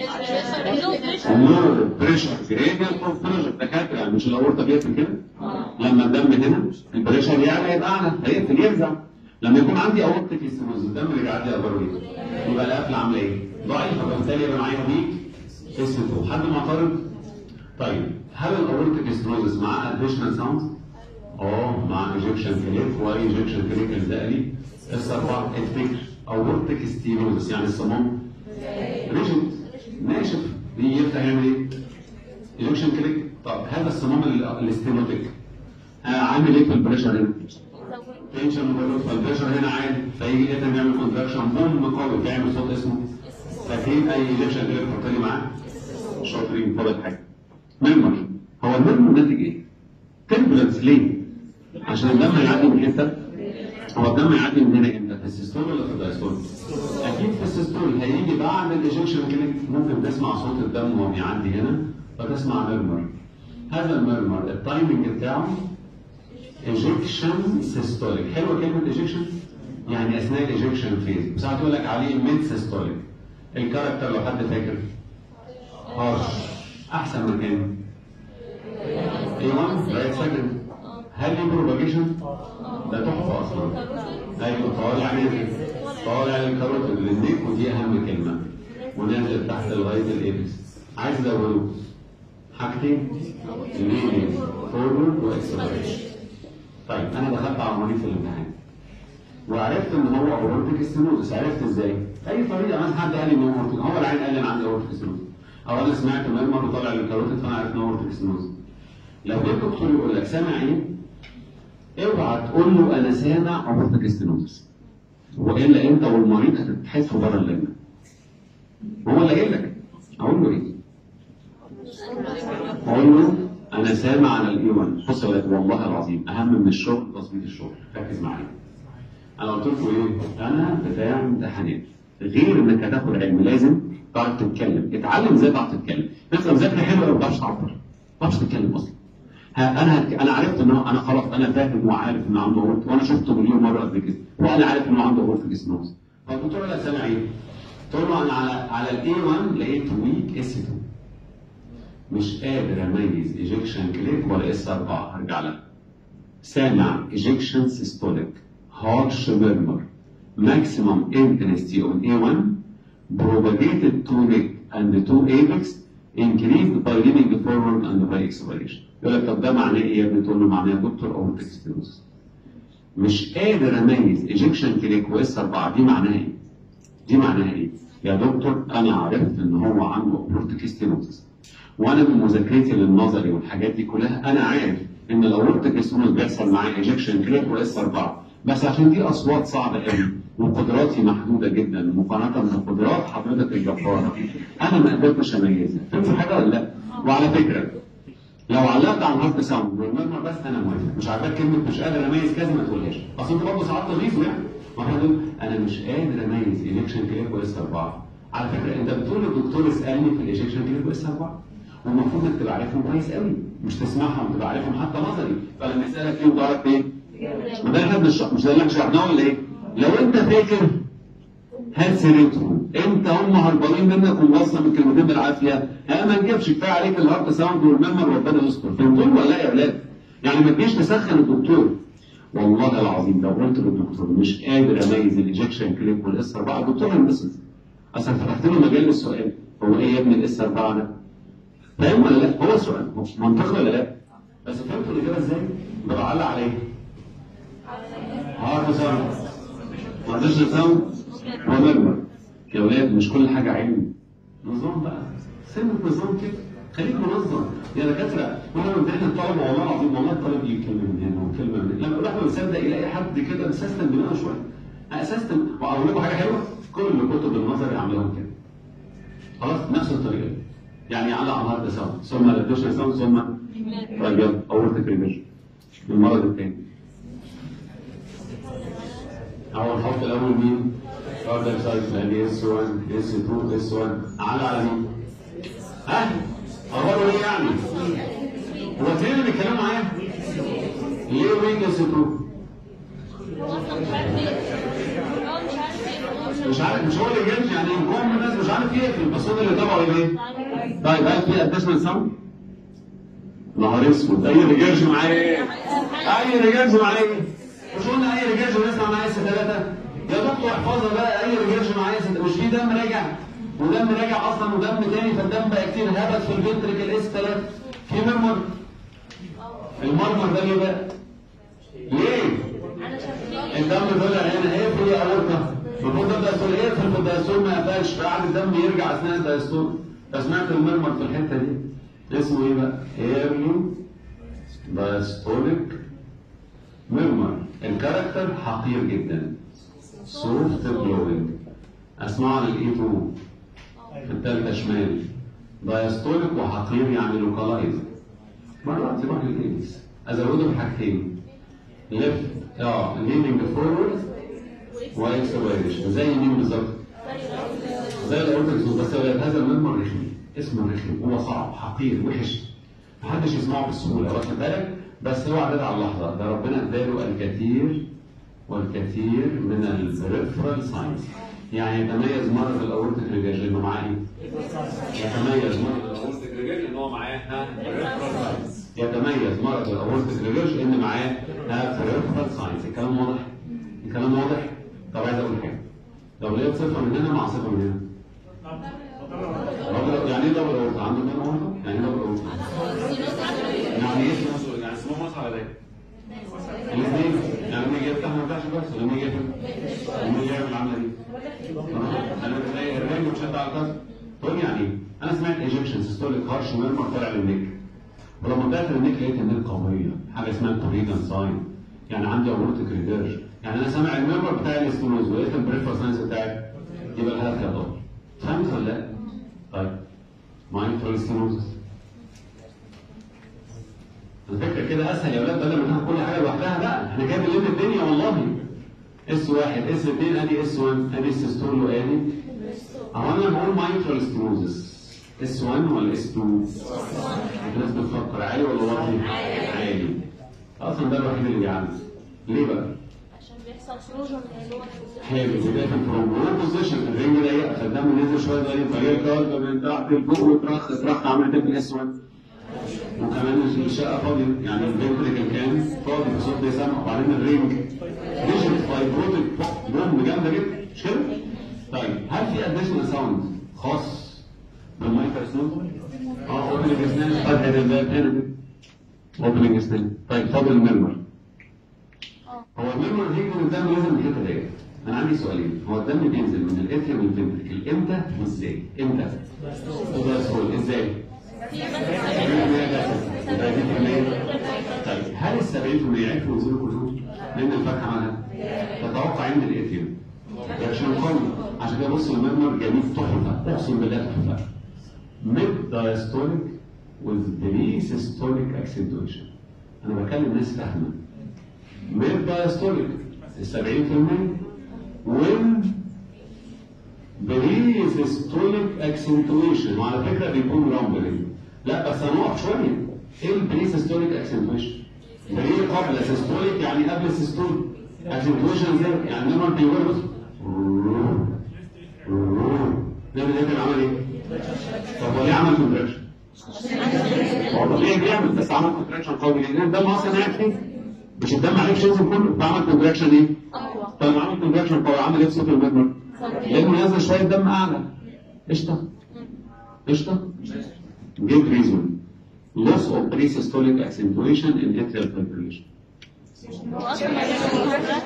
النور بريشر جريدينت اوف بريشر دكاتره يعني مش الاورطه بيقفل كده لما الدم هنا البريشر يعلى يبقى اعلى هيقفل يرزع لما يكون عندي اورتيك ستينوز الدم اللي بيعدي اخباره ايه؟ يبقى القفله عامله ايه؟ ضعيفه فبالتالي يبقى معايا ويك اس 2 حد معترض؟ طيب هل الاورتيك ستينوز معاه اديشنال ساوند؟ اه مع ايجكشن كليك واي ايجكشن كليك الزق لي اس 4 الفكر اورتيك ستينوز يعني الصمام ريجنت ناشف يجي يفتح يعمل ايه؟ ايجكشن كليك طب هذا الصمام ال- الاستينوتيك آه عامل ايه في البريشر هنا؟ تنشن وبلوت فالبريشر هنا عالي فيجي يقدر يعمل كونتراكشن بوم قوي فيعمل صوت اسمه فاكرين اي ايجكشن كليك حط لي معاه شاطرين فاضل حاجه ميمور هو الميمور ناتج ايه؟ تمبلنس ليه؟ عشان الدم يعدي من حته هو الدم يعدي من هنا امتى؟ في السيستول ولا في الدايستول؟ اكيد في السيستول هيجي بعد الايجكشن كليك ممكن تسمع صوت الدم وهو بيعدي هنا فتسمع ميرمر هذا الميرمر التايمنج بتاعه ايجكشن سيستوليك حلوه كلمه ايجكشن يعني اثناء الايجكشن فيز وساعات يقول لك عليه ميد سيستوليك الكاركتر لو حد فاكر هارش احسن مكان ايوه رايت سكند هل ليه بروباجيشن؟ ده تحفه اصلا ايوه طالع نازل طالع للكاروتيد للنيك ودي اهم كلمه ونازل تحت لغايه الابس عايز ازوده حاجتين ليه فورورد واكسلريشن طيب انا دخلت على المريض في الامتحان وعرفت ان هو اورتيك ستينوزس عرفت ازاي؟ اي طريقه مثلا حد قال لي ان هو اورتيك هو العين قال لي انا عندي اورتيك ستينوزس او انا سمعت ميرمر وطالع للكاروتيد فانا عرفت ان هو اورتيك ستينوزس لو جه الدكتور يقول لك سامع ايه؟ اوعى تقول له انا سامع اورتيك ستينوزس والا انت والمريض هتتحسوا بره اللجنه هو اللي قايل لك اقول له ايه؟ اقول له انا سامع على الاي 1 بص يا ولاد والله العظيم اهم من الشغل تظبيط الشغل ركز معايا انا قلت لكم ايه؟ انا بتاع امتحانات غير انك هتاخد علم لازم تعرف تتكلم اتعلم ازاي تعرف تتكلم انت مذاكره حلوه ما بتعرفش تعبر ما بتعرفش تتكلم اصلا ها انا هتك... انا عرفت ان هو- انا خلاص انا فاهم وعارف ان عنده اورت وانا شفته مليون مره قبل كده وانا عارف انه عنده اورت جسموس فالدكتور قال لك سامع ايه؟ قلت له انا على على الاي 1 لقيت ويك اس 2 مش قادر اميز ايجكشن كليك ولا اس 4 هرجع لها سامع ejection systolic harsh murmur maximum intensity on A1 propagated to neck and to apex increased by leaning forward and by expiration يقول لك طب ده معناه ايه يا ابني تقول له معناه دكتور او ستينوز مش قادر اميز ايجكشن كليك واس 4 دي معناها ايه؟ دي معناها ايه؟ يا دكتور انا عرفت ان هو عنده اورتيك ستينوزس وانا من مذاكرتي للنظري والحاجات دي كلها انا عارف ان الاورتيك ستينوز بيحصل معاه ايجكشن كليك واس 4 بس عشان دي اصوات صعبه قوي وقدراتي محدوده جدا مقارنه بقدرات حضرتك الجباره انا ما قدرتش اميزها فهمت حاجه ولا لا؟ وعلى فكره لو علقت على الهارد ساوند والمرمر بس انا موافق مش عارفك كلمه مش قادر اميز كذا ما تقولهاش اصل انت برضه ساعات تغيظه يعني واحد يقول انا مش قادر اميز ايجكشن كليك واس 4 على فكره انت بتقول للدكتور اسالني في الايجكشن كليك واس 4 والمفروض انك تبقى عارفهم كويس قوي مش تسمعهم تبقى عارفهم حتى نظري فلما يسالك فيهم تعرف ايه؟ ما ده احنا بنشرح مش ده اللي احنا شرحناه ولا ايه؟ لو انت فاكر هات سيرتهم انت هم هربانين منك وموصل من كلمتين بالعافيه ها ما نجيبش كفايه عليك الهارد ساوند والميمر ربنا يستر فهمتوا ولا لا يا اولاد؟ يعني ما تجيش تسخن الدكتور والله العظيم لو قلت للدكتور مش قادر اميز الايجكشن كليك والاس 4 الدكتور هينبسط اصل فتحت له مجال للسؤال هو ايه يا ابني الاس 4 ده؟ فاهم ولا لا؟ هو سؤال منطقي ولا لا؟ بس فهمتوا الاجابه ازاي؟ بعلق عليه هارد ساوند ما عندوش ساوند ومجمل يا ولاد مش كل حاجه علم نظام بقى سنة نظام كده خليك منظم يا دكاتره وانا بمتحن الطلبه والله العظيم والله الطالب يجيب كلمه من هنا وكلمه من هنا لما الواحد بيصدق يلاقي حد كده مسيستم دماغه شويه اسيستم واقول لكم حاجه حلوه كل كتب النظري عاملاهم كده خلاص نفس الطريقه يعني على عمار ساوند ثم الادوشن ساوند ثم طيب يلا اول تكرير المرض الثاني اول نحط الاول مين؟ كاردياك سايكل ادي اس 1 اس 2 اس 1 على على مين؟ ها؟ اخباره ايه يعني؟ هو فين اللي بيتكلموا معايا؟ ليه ويك اس 2؟ هو اصلا مش عارف ايه هو مش عارف ايه هو مش عارف مش هو اللي جاب يعني جم الناس مش عارف يقفل بس هو اللي تبعه ايه؟ طيب هل في اتاشمنت ساوند؟ نهار اسود اي رجالش معايا ايه؟ اي رجالش معايا ايه؟ مش قلنا اي رجالش بنسمع معايا اس 3 يا دكتور احفظها بقى اي رجالش معايا اس مش في دم راجع ودم راجع اصلا ودم تاني فالدم بقى كتير هبط في الفنتريك الاس 3 في مرمر المرمر ده ليه بقى؟ ليه؟ الدم طلع هنا اقفل يا اورطه المفروض ده الدستور يقفل في الدستور ما يقفلش فقعد الدم يرجع اثناء الدستور فسمعت المرمر في الحته دي اسمه ايه بقى؟ ايرلو دايستوليك ميرمر الكاركتر حقير جدا سوفت بلوينج اسمعها للاي 2 في الثالثه شمال دايستوليك وحقير يعني لوكالايز مرات يروح للايدز ازوده بحاجتين ليفت اه ليننج فورورد واكسبيريشن زي مين بالظبط؟ زي الاورتكس بس هذا المنبر رخم اسمه رخم هو صعب حقير وحش محدش يسمعه بسهوله واخد بالك بس هو عدد على اللحظه ده ربنا اداله الكثير والكثير من الريفرال ساينس يعني يتميز مرض الاورتيك ريجاج انه معاه ايه؟ يتميز مرض الاورتيك ريجاج ان هو معاه ريفرال ساينس يتميز مرض الاورتيك ريجاج ان معاه ريفرال ساينس الكلام واضح؟ الكلام واضح؟ طب عايز اقول حاجه لو لقيت صفه من هنا مع صفه من هنا دبل- يعني ايه دبل اورتا؟ عنده كام اورتا؟ يعني ايه دبل اورتا؟ يعني ايه اسمه مسؤول؟ يعني اسمه مصر على ايه؟ الاثنين يعني لما يجي يفتح ما يفتحش بس لما يجي يقفل لما يجي يعمل العمله دي انا بتلاقي الرجل مشد على الكسر تقول يعني ايه؟ انا سمعت ايجكشن سيستوليك هارش ميرمر طلع للنك ولما طلعت للنك لقيت النك قويه حاجه اسمها كوريجان ساين يعني عندي اورتيك ريديرج يعني انا سامع الميرمر بتاع الاستينوز ولقيت البريفر ساينس بتاعي يبقى الهدف يا دكتور فهمت ولا لا؟ طيب مايندفول ستينوزس الفكره كده اسهل يا اولاد بدل ما ناخد كل حاجه لوحدها بقى احنا كده بنلم الدنيا والله اس واحد اس اثنين ادي اس 1 ادي السيستول وادي اهو انا بقول مايندفول ستينوزس اس 1 ولا اس 2 الناس بتفكر عالي ولا واطي؟ عالي اصلا ده الوحيد اللي بيعلم ليه بقى؟ عشان بيحصل سكروجن اللي هو حلو وده في البروجرام بوزيشن الرينج ضيق فالدم نزل شويه زي طريق الكارد من تحت لفوق وترخ ترخ عملت في اسود وكمان الشقه فاضيه يعني الفنتريكل كان فاضي بصوت بيسمع وبعدين الرينج ريجن فايبروتيك بوم جامده جدا مش كده؟ طيب هل في اديشنال ساوند خاص بالمايكروسون؟ اه اوبننج اسنان فتحه الباب هنا كده اوبننج اسنان طيب فاضل المنبر هو المنبر هيجي من الدم لازم الحته ديت انا عندي سؤالين هو الدم بينزل من الاتريوم والفنتريكل امتى وازاي؟ امتى؟ وده سؤال ازاي؟ في طيب هل ال 70% يعرفوا ينزلوا كلهم؟ لان الفتحه مالها؟ تتوقع عند الاتريوم عشان قوي عشان كده بص المرمر جميل تحفه اقسم بالله تحفه ميد دايستوليك with بريسيستوليك اكسنتويشن انا بكلم ناس فاهمه ميد دايستوليك ال 70% when بريسيستوليك اكسنتويشن وعلى فكره بيكون رامبلينج لا بس هنقف شويه ايه البريسيستوليك اكسنتويشن؟ بري قبل سيستوليك يعني قبل سيستوليك اكسنتويشن زي يعني نمر بيقول بص نعمل ايه العمل ايه؟ طب هو ليه عمل كونتراكشن؟ هو طبيعي بيعمل بس عمل كونتراكشن قوي لان الدم اصلا قاعد فيه مش الدم عليك ينزل كله فعمل كونتراكشن ايه؟ اقوى طب عمل كونتراكشن قوي عمل ايه في صوت المجمر؟ لانه نازل شويه دم اعلى قشطه قشطه جيب ريزون loss of pre-systolic accentuation in atrial fibrillation هو اصلا ما بيعملش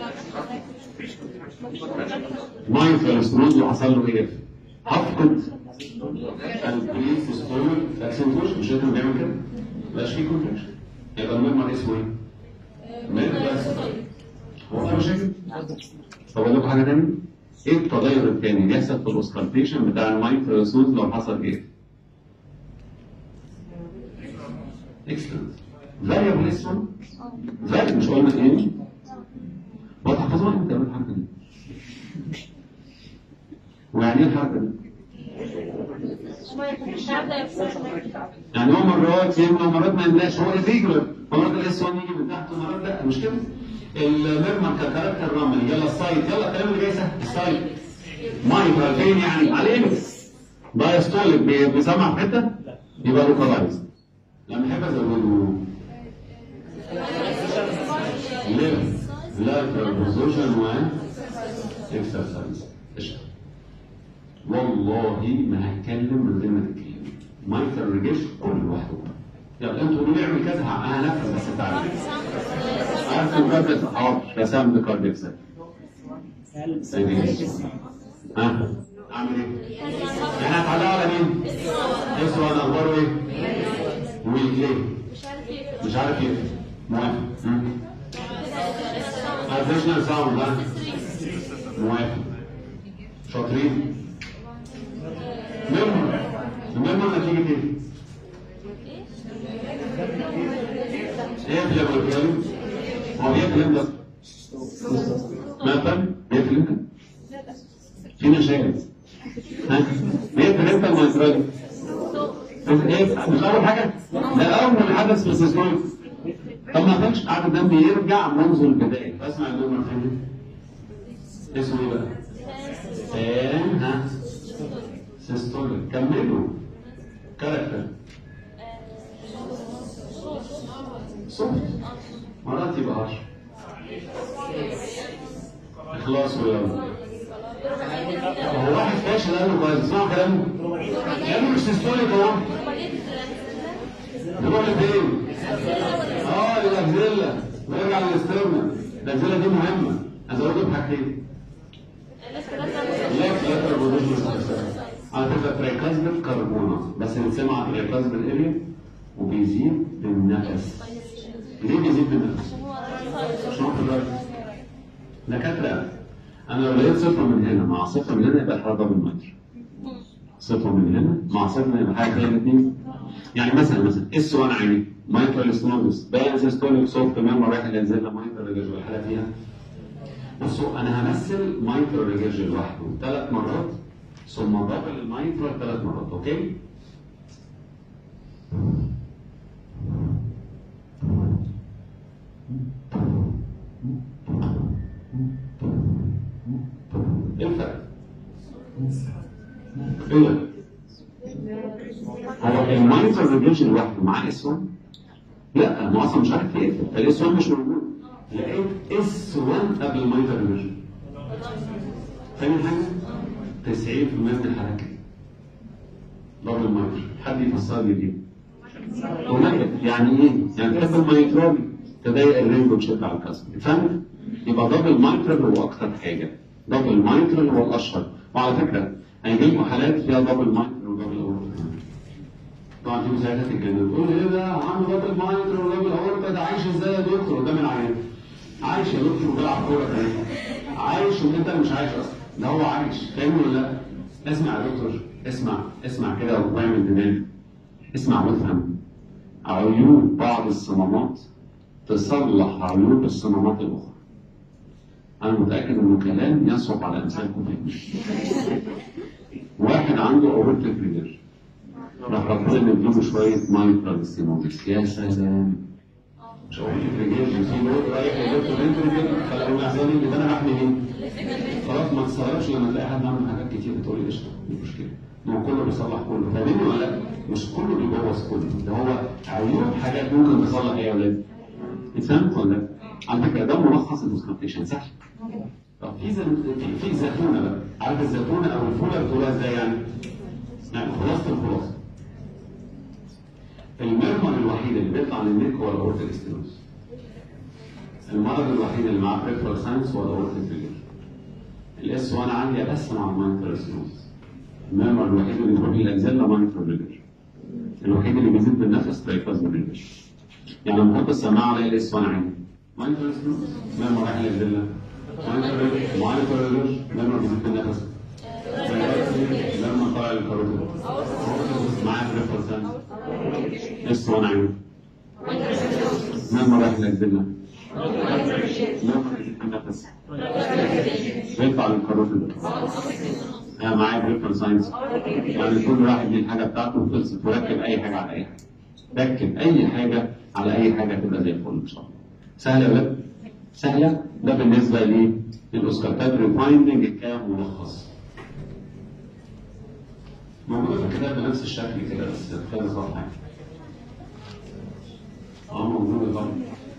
مايكل ستنود وحصل له ايه؟ هفقد البري-systolic accentuation مش لازم بيعمل كده مبقاش فيه كونتراكشن يبقى المجمر اسمه ايه؟ ميركل هو في مشاكل؟ طب اقول لكم حاجه تانية؟ ايه التغير الثاني اللي يحصل في الاوسكالتيشن بتاع المايكرو سنود لو حصل ايه؟ اكسلنت فاريبل اسمه فاريبل مش قلنا ايه؟ واضح حفظوها امتى تعمل الحركه دي؟ ويعني ايه الحركه دي؟ مش عارفه يفصل يعني هو مرات يمنع ومرات ما يملاش هو الريجولر مرات الاس 1 يجي من تحت ومرات لا مش كده المرمى ككاركتر رمل يلا السايد يلا الكلام اللي جاي سهل السايد مايكرال فين يعني على الايمكس دايستوليك بي- بيسمع في حته يبقى لوكالايز لما احب ازوده ليف لاترال بوزيشن و اكسرسايز قشطه والله ما هتكلم من غير ما تتكلم ما يترجش كل لوحده يلا انتوا قولوا لي اعمل كذا انا هنفذ بس انت عارف عارف مكبس حاضر رسام بكارديك سيل ها اعمل ايه؟ يعني هتعلقوا على مين؟ اسمه انا اخباره ايه؟ ويك ليه؟ مش عارف ايه مش عارف ايه موافق اديشنال ساوند ها موافق شاطرين ميمور الميمور نتيجة ايه؟ ايه في لما الكلام؟ هو بياكل امتى؟ ما فاهم؟ بياكل امتى؟ في مشاكل ها؟ بياكل امتى المايكرويف؟ ايه؟ مش اول حاجة؟ ده اول حدث في السيستوليك طب ما كانش قاعد الدم يرجع منذ البداية اسمع الميمور فين؟ اسمه ايه بقى؟ تان ها؟ سيستوليك كملوا كاركتر صوت مرات يبقى عشر اخلاص ويلا هو واحد فاشل قال له كويس اسمعوا كلامه كلامه مش سيستوليك اهو نروح لفين؟ اه الاكزيلا نرجع للاسترنا الاكزيلا دي مهمه ازوده بحاجتين ليفت لاتر بوزيشن على فكره تريكازبل كربونه بس نسمع تريكازبل اريا وبيزيد بالنفس ليه بيزيد بالنفس؟ مش نقطة الرأي دكاترة أنا لو لقيت صفر من هنا مع صفر من هنا يبقى الحركة بالمتر صفر من هنا مع صفر من هنا حاجة غير الاثنين يعني مثلا مثلا اس 1 عيني مايكرو ستونوس بانسيستوليك سوفت ميمور رايح ينزل لنا مايكرو ريجرج الحالة فيها بصوا انا همثل مايكرو ريجرج لوحده ثلاث مرات ثم دبل المايكرو ثلاث مرات اوكي؟ ايه ده؟ هو المايتر ريجيشن لوحده معاه اس 1 لا ما اصلا مش عارف يقفل فالاس 1 مش موجود لقيت اس 1 قبل المايتر ريجيشن ثاني حاجه 90% من الحالات كده دبل مايتر حد يفسر لي دي قليل يعني ايه؟ يعني تحب المايترال تضيق الرينج وتشد على الكسر فهمت؟ يبقى دبل مايترال هو اكتر حاجه دبل مايترال هو الاشهر وعلى فكره هيجي لكم حالات فيها دبل مايترال ودبل اورتا طبعا في مساعدة الجنة تقول ايه ده عنده دبل مايترال ودبل اورتا ده عايش ازاي يا دكتور قدام العيان عايش يا دكتور بيلعب كوره كمان عايش وانت مش عايش اصلا ده هو عايش فاهم ولا لا؟ اسمع يا دكتور اسمع اسمع كده واعمل دماغ اسمع وافهم عيوب بعض الصمامات تصلح عيوب الصمامات الاخرى انا متاكد انه كلام يصعب على امثالكم فيه واحد عنده اورتيك ريجر راح ربنا مديله شويه مايترال ستيمولس يا سلام مش اورتيك ريجر في لود رايح لدكتور انترفيل فلو عزاني اللي انا راح منين؟ خلاص ما تستغربش لما تلاقي حد عامل حاجات كتير بتقول لي قشطه مش مشكله ما هو كله بيصلح كله فاهمني ولا لا؟ مش كله بيبوظ كله ده هو عيوب حاجات ممكن تصلح ايه يا ولاد؟ فهمت ولا لا؟ على فكره ده ملخص الديسكربتيشن سهل طب في زي في في زيتونه بقى عارف الزيتونه او الفوله بتقولها ازاي يعني؟ يعني خلاصه الخلاصه المرمر الوحيد اللي بيطلع من النك هو الاورتيك ستينوز المرض الوحيد اللي معاه بريفرال ساينس هو الاورتيك ريجر الاس 1 عاليه بس مع المايترال ستينوز المرمر الوحيد اللي بيروح للاجزله مايترال ريجر الوحيد اللي بيزيد بالنفس ترايكاز ريجر يعني لما احط السماعه الاقي الاس 1 عالي مايترال ستينوز مرمر رايح للاجزله مايترال ريجر مايترال ريجر مرمر بيزيد بالنفس لما طلع الكاروتيد معاه بريفرال ساينس اس 1 عالي مرمر رايح للاجزله مرمر بيزيد بالنفس بيطلع للكاروتيد انا معايا بريفرال ساينس يعني كل واحد ليه الحاجه بتاعته وخلصت وركب اي حاجه على اي حاجه ركب اي حاجه على اي حاجه تبقى زي الفل ان شاء الله سهله يا ولاد سهله ده بالنسبه للاوسكارتات فايندنج كام ملخص موجوده في الكتاب بنفس الشكل كده بس في كذا صفحه اه موجوده طبعا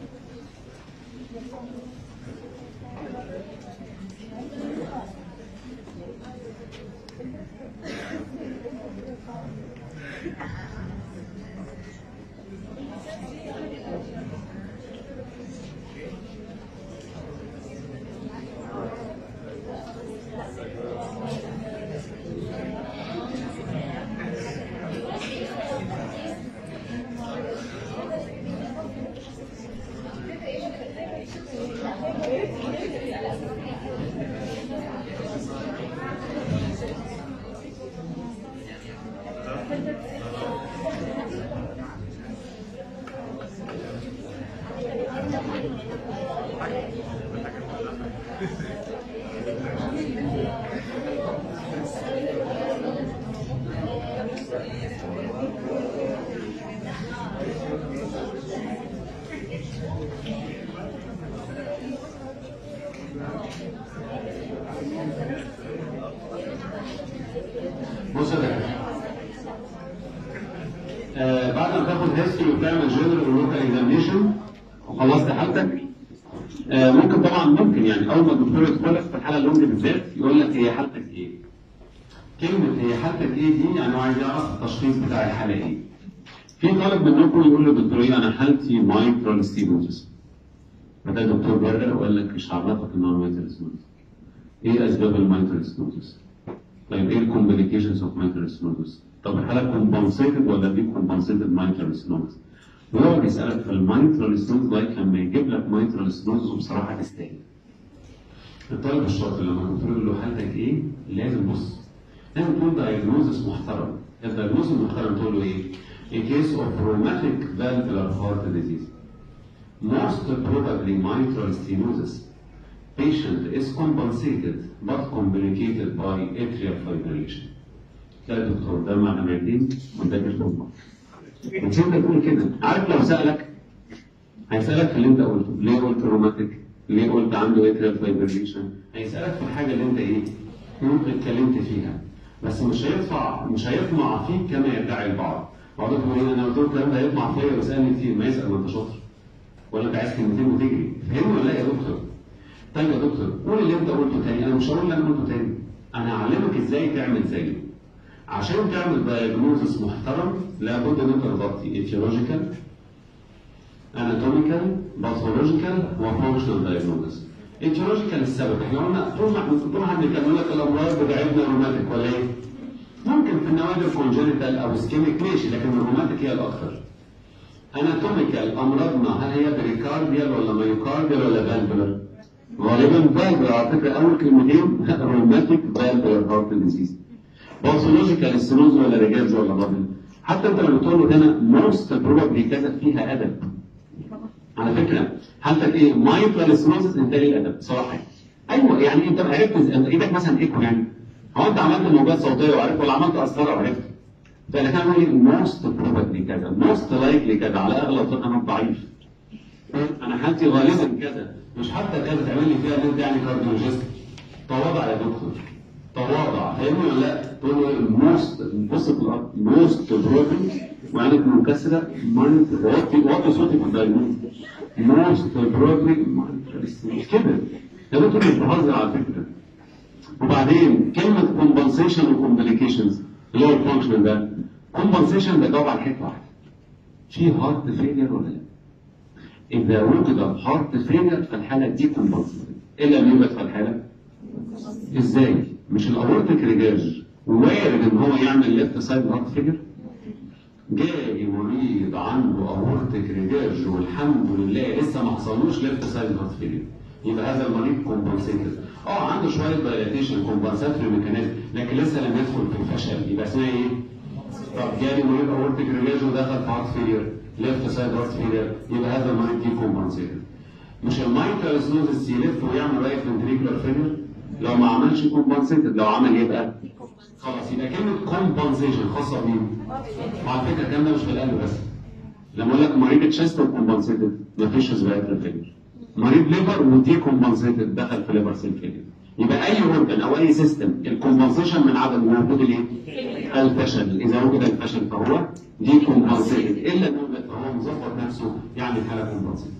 بص يا دكتور آه بعد ما تاخد هيستوري وتعمل جنرال ولوكال اكزامينشن وخلصت حالتك آه ممكن طبعا ممكن يعني اول ما الدكتور يدخل لك في الحاله اللونج بالذات يقول لك هي حالتك ايه؟ كلمه هي حالتك ايه دي يعني هو عايز يعرف التشخيص بتاع الحاله ايه؟ في طالب منكم يقول للدكتور ايه انا حالتي مايكرال ستينوزس فده الدكتور بره وقال لك مش هعرفك ان هو مايكرال ستينوزس ايه اسباب المايكرال ستينوزس؟ طيب ايه الكومبليكيشنز اوف مايترال ستينوزس؟ طب الحاله كومبنسيتد ولا دي كومبنسيتد مايترال ستينوزس؟ ويقعد يسالك في المايترال ستينوزس لغايه لما يجيب لك مايترال ستينوزس وبصراحه تستاهل. الطالب الشاطر لما تقول له حالتك ايه؟ لازم بص لازم تقول دايجنوزس محترم. الدايجنوزس المحترم تقول له ايه؟ In case of rheumatic valvular heart disease, most probably mitral stenosis patient is compensated but complicated by atrial fibrillation. لا يا دكتور ده معنى معدين وده بالفضل. مش انت تقول كده عارف لو سالك هيسالك في اللي انت قلته ليه قلت روماتيك؟ ليه قلت عنده atrial fibrillation؟ هيسالك في الحاجه اللي انت ايه؟ ممكن اتكلمت فيها بس مش هيدفع مش هيطمع فيك كما يدعي البعض بعض يقول انا قلت له الكلام ده هيطمع فيا ويسالني كتير ما يسال ما انت شاطر ولا انت عايز كلمتين وتجري فهمني ولا لا يا دكتور طيب يا دكتور قول اللي انت قلته تاني انا مش هقول اللي انا قلته تاني انا هعلمك ازاي تعمل زيه عشان تعمل دايجنوزس محترم لابد ان انت تغطي ايتيولوجيكال اناتوميكال باثولوجيكال وفانكشنال دايجنوزس ايتيولوجيكال السبب احنا قلنا طول ما احنا طول ما احنا بنتكلم لك الامراض بتاعتنا روماتيك ولا ايه؟ ممكن في النوادر كونجنتال او اسكيميك ماشي لكن الروماتيك هي الاكثر اناتوميكال امراضنا هل هي بريكارديال ولا مايوكارديال ولا فالفولر؟ غالبا فالفولر على فكره اول كلمتين روماتيك فالفولر هارت ديزيز باثولوجيكال ستينوز ولا ريجاز ولا بابل حتى انت لما تقول له هنا موست بروبلي كذا فيها ادب على فكره حالتك ايه مايترال ستينوزس انت ليه الادب صراحه ايوه يعني انت عرفت انت ايدك مثلا ايكو يعني هو انت عملت موجات صوتيه وعرفت ولا عملت قسطره وعرفت فانا كان اقول موست بروبلي كذا موست لايكلي كذا على اغلب ظن انا ضعيف انا حالتي غالبا كذا مش حتى كذا تعمل لي فيها ان انت يعني كارديولوجيست تواضع يا دكتور تواضع فاهمني ولا لا؟ تقول له موست بص في الارض موست بروبلي وعينك منكسره مايند وطي وطي صوتي في الدايجنوز موست بروبلي مش كده يا دكتور مش بهزر على فكره وبعدين كلمه كومبنسيشن وكومبليكيشنز اللي هو الفانكشن ده كومبنسيشن بيجاوب على حته واحده في هارت فيلير ولا لا؟ اذا وجد هارت فيلير فالحاله دي كومبنسيشن الا لم يوجد في الحاله ازاي؟ مش الاورتيك ريجاج وارد ان هو يعمل ليفت سايد هارت فيلير جاي مريض عنده اورتيك ريجاج والحمد لله لسه ما حصلوش ليفت سايد هارت فيلير يبقى هذا المريض كومبنسيتد اه عنده شويه دايلاتيشن كومبنساتوري ميكانيزم لكن لسه لم يدخل في الفشل يبقى اسمها ايه؟ طب جالي مريض اورتيك ريجاج ودخل في هارت فيلير ليفت سايد هارت فيلير يبقى هذا المريض دي كومبنسيتد مش المايترال سنوزس يلف ويعمل رايت فنتريكولار فيلير لو ما عملش كومبنسيتد لو عمل ايه بقى؟ خلاص يبقى كلمه كومبنسيشن خاصه بمين؟ وعلى فكره الكلام ده مش في القلب بس لما اقول لك مريض تشيست كومبنسيتد مفيش اسباب فيلير مريض ليفر ودي كومبنسيتد دخل في ليفر سيل فيلير يبقى اي اورجن او اي سيستم الكومبنسيشن من عدم وجود الايه؟ الفشل اذا وجد الفشل فهو دي كومبنسيتد الا ان وجد فهو مظبط نفسه يعني حاله كومبنسيتد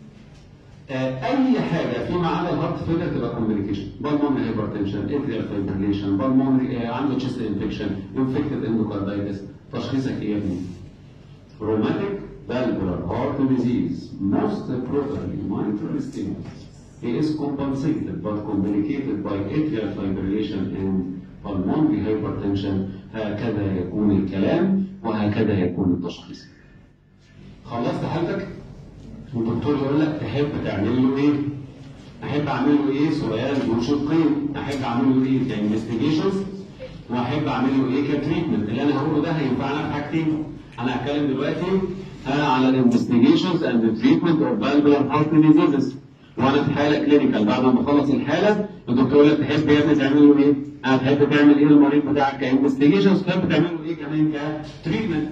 اي حاجه فيما عدا الهارت فيلر تبقى كومبليكيشن بالمونري هايبرتنشن اتريال فايبريليشن بالمونري عنده تشيست انفكشن انفكتد اندوكاردايتس تشخيصك ايه يا ابني؟ روماتيك valvular heart disease most probably mitral stenosis He is compensated but complicated by atrial fibrillation and pulmonary hypertension هكذا يكون الكلام وهكذا يكون التشخيص. خلصت حالتك؟ والدكتور يقول لك تحب تعمل له ايه؟ احب اعمل له ايه؟ سؤال ذو شقين، احب اعمل له ايه كانفستيجيشنز واحب اعمل له ايه كتريتمنت، اللي انا هقوله ده هينفعنا في حاجتين. انا هتكلم دلوقتي على الانفستيجيشنز اند تريتمنت اوف فالفولار هارت ديزيزز وانا في حاله كلينيكال بعد ما اخلص الحاله الدكتور يقول لك تحب يا ابني تعمل له ايه؟ هتحب تعمل ايه للمريض بتاعك كانفستيجيشنز تحب تعمل له ايه كمان كتريتمنت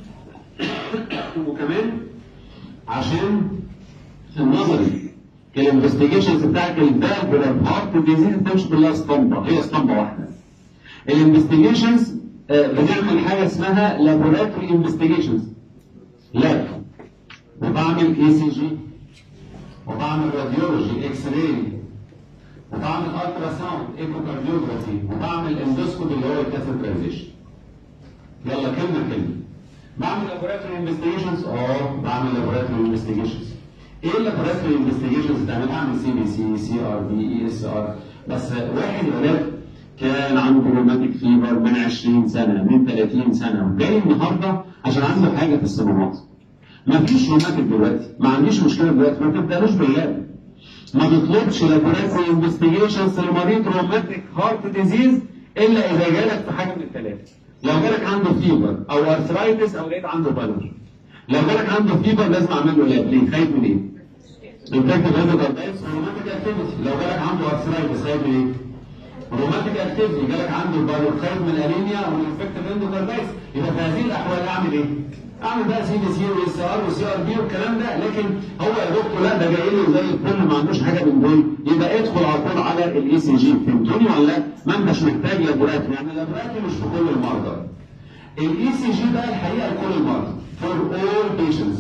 وكمان عشان النظري الانفستيجيشنز بتاعت الفالفولار هارت ديزيز تمشي كلها اسطمبه هي اسطمبه واحده الانفستيجيشنز بنعمل حاجه اسمها لابوراتوري انفستيجيشنز لاب وبعمل اي سي جي وبعمل راديولوجي اكس راي وبعمل الترا ساوند ايكوكارديوجرافي وبعمل اندوسكوبي اللي هو الكاثيترايزيشن يلا كلمه كلمه بعمل لابوراتوري انفستيجيشنز اه بعمل لابوراتوري انفستيجيشنز ايه اللابوراتوري انفستيجيشنز بتعمل اعمل سي بي سي سي ار بي اي اس ار بس واحد ولاد كان عنده روماتيك فيبر من 20 سنه من 30 سنه وجاي النهارده عشان عنده حاجه في الصمامات ما فيش روماتيك دلوقتي ما عنديش مشكله دلوقتي ما تبداش باللاب ما تطلبش لابوراتوري انفستيجيشنز لمريض روماتيك هارت ديزيز الا اذا جالك في حاجه من الثلاثه لو جالك عنده فيبر او ارثرايتس او لقيت عنده بالور لو جالك عنده فيبر لازم اعمل له لاب ليه خايف من ايه؟ انفكتيف اندوكاردايتس وروماتيك اكتيفيتي لو جالك عنده ارثرايتس خايف من ايه؟ روماتيك اكتيفيتي جالك عنده بالور خايف من الانيميا او الانفكتيف اندوكاردايتس يبقى في هذه الاحوال اعمل ايه؟ اعمل بقى سي بي سي واس ار وسي ار بي والكلام ده لكن هو يا دكتور لا ده جاي لي زي الفل ما عندوش حاجه من دول يبقى ادخل على طول على الاي سي جي فهمتوني ولا لا؟ ما انتش محتاج لابوراتوري يعني لابوراتوري مش في كل المرضى الاي سي جي بقى الحقيقه لكل المرضى for all patients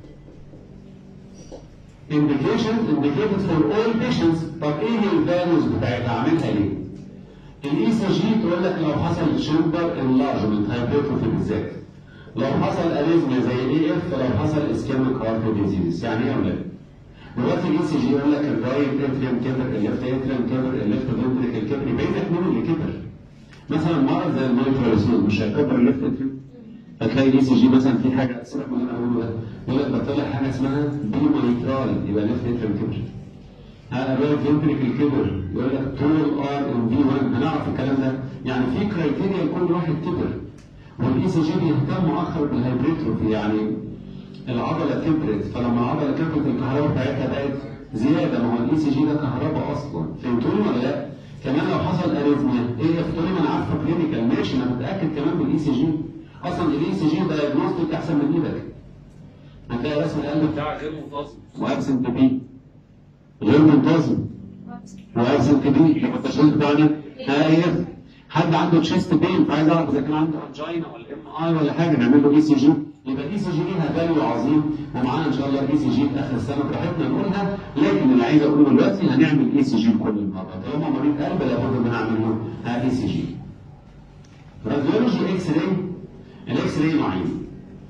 indications indicated for all patients طب ايه الفاليوز بتاعتها عاملها ليه؟ الاي سي جي تقول لك لو حصل شمبر انلارجمنت هايبرتروفي بالذات لو حصل اريزميا زي الاي اف لو حصل اسكيميك هارت ديزيز يعني ايه يا ولاد؟ دلوقتي الاي سي جي يقول لك الرايت اتريم كبر الليفت اتريم كبر الليفت فنتريكل كبر يبين لك مين اللي كبر مثلا مرض زي المايكروسوم مش هيكبر الليفت اتريم فتلاقي الاي سي جي مثلا في حاجه سيبك من اللي انا بقوله ده يقول لك ده طلع حاجه اسمها بي مايترال يبقى ليفت اتريم كبر الرايت فنتريكل كبر يقول لك طول ار ان في 1 هنعرف الكلام ده يعني في كرايتيريا لكل واحد كبر والاي سي جي بيهتم اكثر بالهايبريتروفي يعني العضله كبرت فلما العضله كبرت الكهرباء بتاعتها بقت زياده ما هو الاي سي جي ده كهرباء اصلا فهمتوني ولا لا؟ كمان لو حصل اريثميا ايه افترض ما انا عارفه كلينيكال ماشي انا متاكد كمان بالاي سي جي اصلا الاي سي جي دايجنوستيك احسن من ايدك هتلاقي رسم القلب بتاع غير منتظم وابسنت بي غير منتظم وابسنت بي لما التشخيص بتاعنا هايف حد عنده تشيست بين فعايز اعرف اذا كان عنده انجينا ولا ام اي ولا حاجه نعمل له اي سي جي يبقى الاي سي جي ليها فاليو عظيم ومعانا ان شاء الله الاي سي جي في اخر السنه براحتنا نقولها لكن اللي عايز اقوله دلوقتي هنعمل اي سي جي لكل المرضى طالما مريض قلب لابد ان نعمل له اي سي جي راديولوجي اكس راي الاكس راي نوعين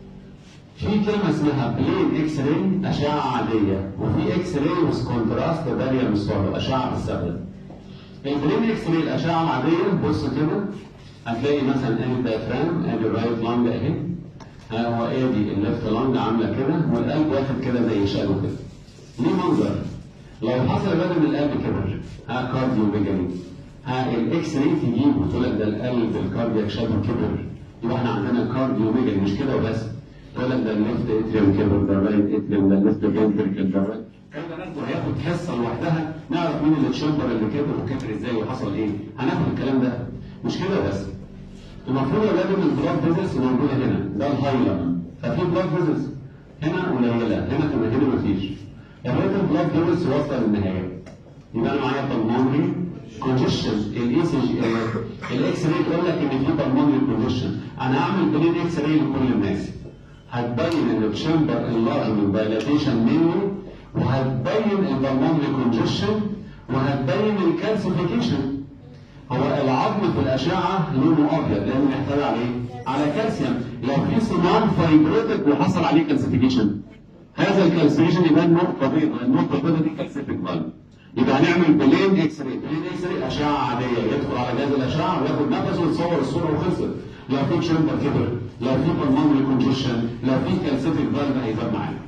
في كلمة اسمها بلين اكس راي أشعة عادية وفي اكس راي وذ كونتراست فاريا مصفرة أشعة بالسبب البلين اكس راي الأشعة العادية بص كده هتلاقي مثلا ادي الديافرام ادي الرايت لانج اهي ها هو ادي الليفت لانج عاملة كده والقلب واخد كده زي شالو كده ليه منظر لو حصل بدل القلب كبر ها كارديو ميجاني ها الاكس راي تجيبه تقول لك ده القلب الكاردياك شالو كبر يبقى احنا عندنا كارديو ميجاني مش كده وبس تقول لك ده الليفت اتريوم كبر ده الرايت اتريوم ده الليفت فنتريكل ده الرايت الكلام ده ناخده هياخد حصه لوحدها نعرف مين اللي اتشمبر اللي كبر وكبر ازاي وحصل ايه هناخد الكلام ده مش كده بس المفروض يا ولاد ان البلاد فيزلز موجوده هنا ده الهايلاند ففي بلاد فيزلز هنا قليله هنا كمان هنا مفيش الريت البلاد فيزلز واصله للنهايه يبقى انا معايا بالمونري كونجيشن الاي سي جي الاكس راي تقول لك ان في بالمونري كونجيشن انا هعمل بلين اكس راي لكل الناس هتبين ان الشامبر انلارجمنت دايلاتيشن منه وهتبين البلمونري كونجيشن وهتبين الكالسيفيكيشن هو العظم في الاشعه لونه ابيض لانه بيحتوي على ايه؟ على كالسيوم لو في صمام فايبروتك وحصل عليه كالسيفيكيشن هذا الكالسيفيكيشن يبقى نقطه بيضاء النقطه البيضاء دي كالسيفيك فالف يبقى هنعمل بلين اكس راي بلين اكس راي اشعه عاديه يدخل على جهاز الاشعه وياخد نفسه ويتصور الصوره وخلصت لو في تشامبر كبر لو في بالمونري كونجيشن لو في كالسيفيك فالف هيبان معانا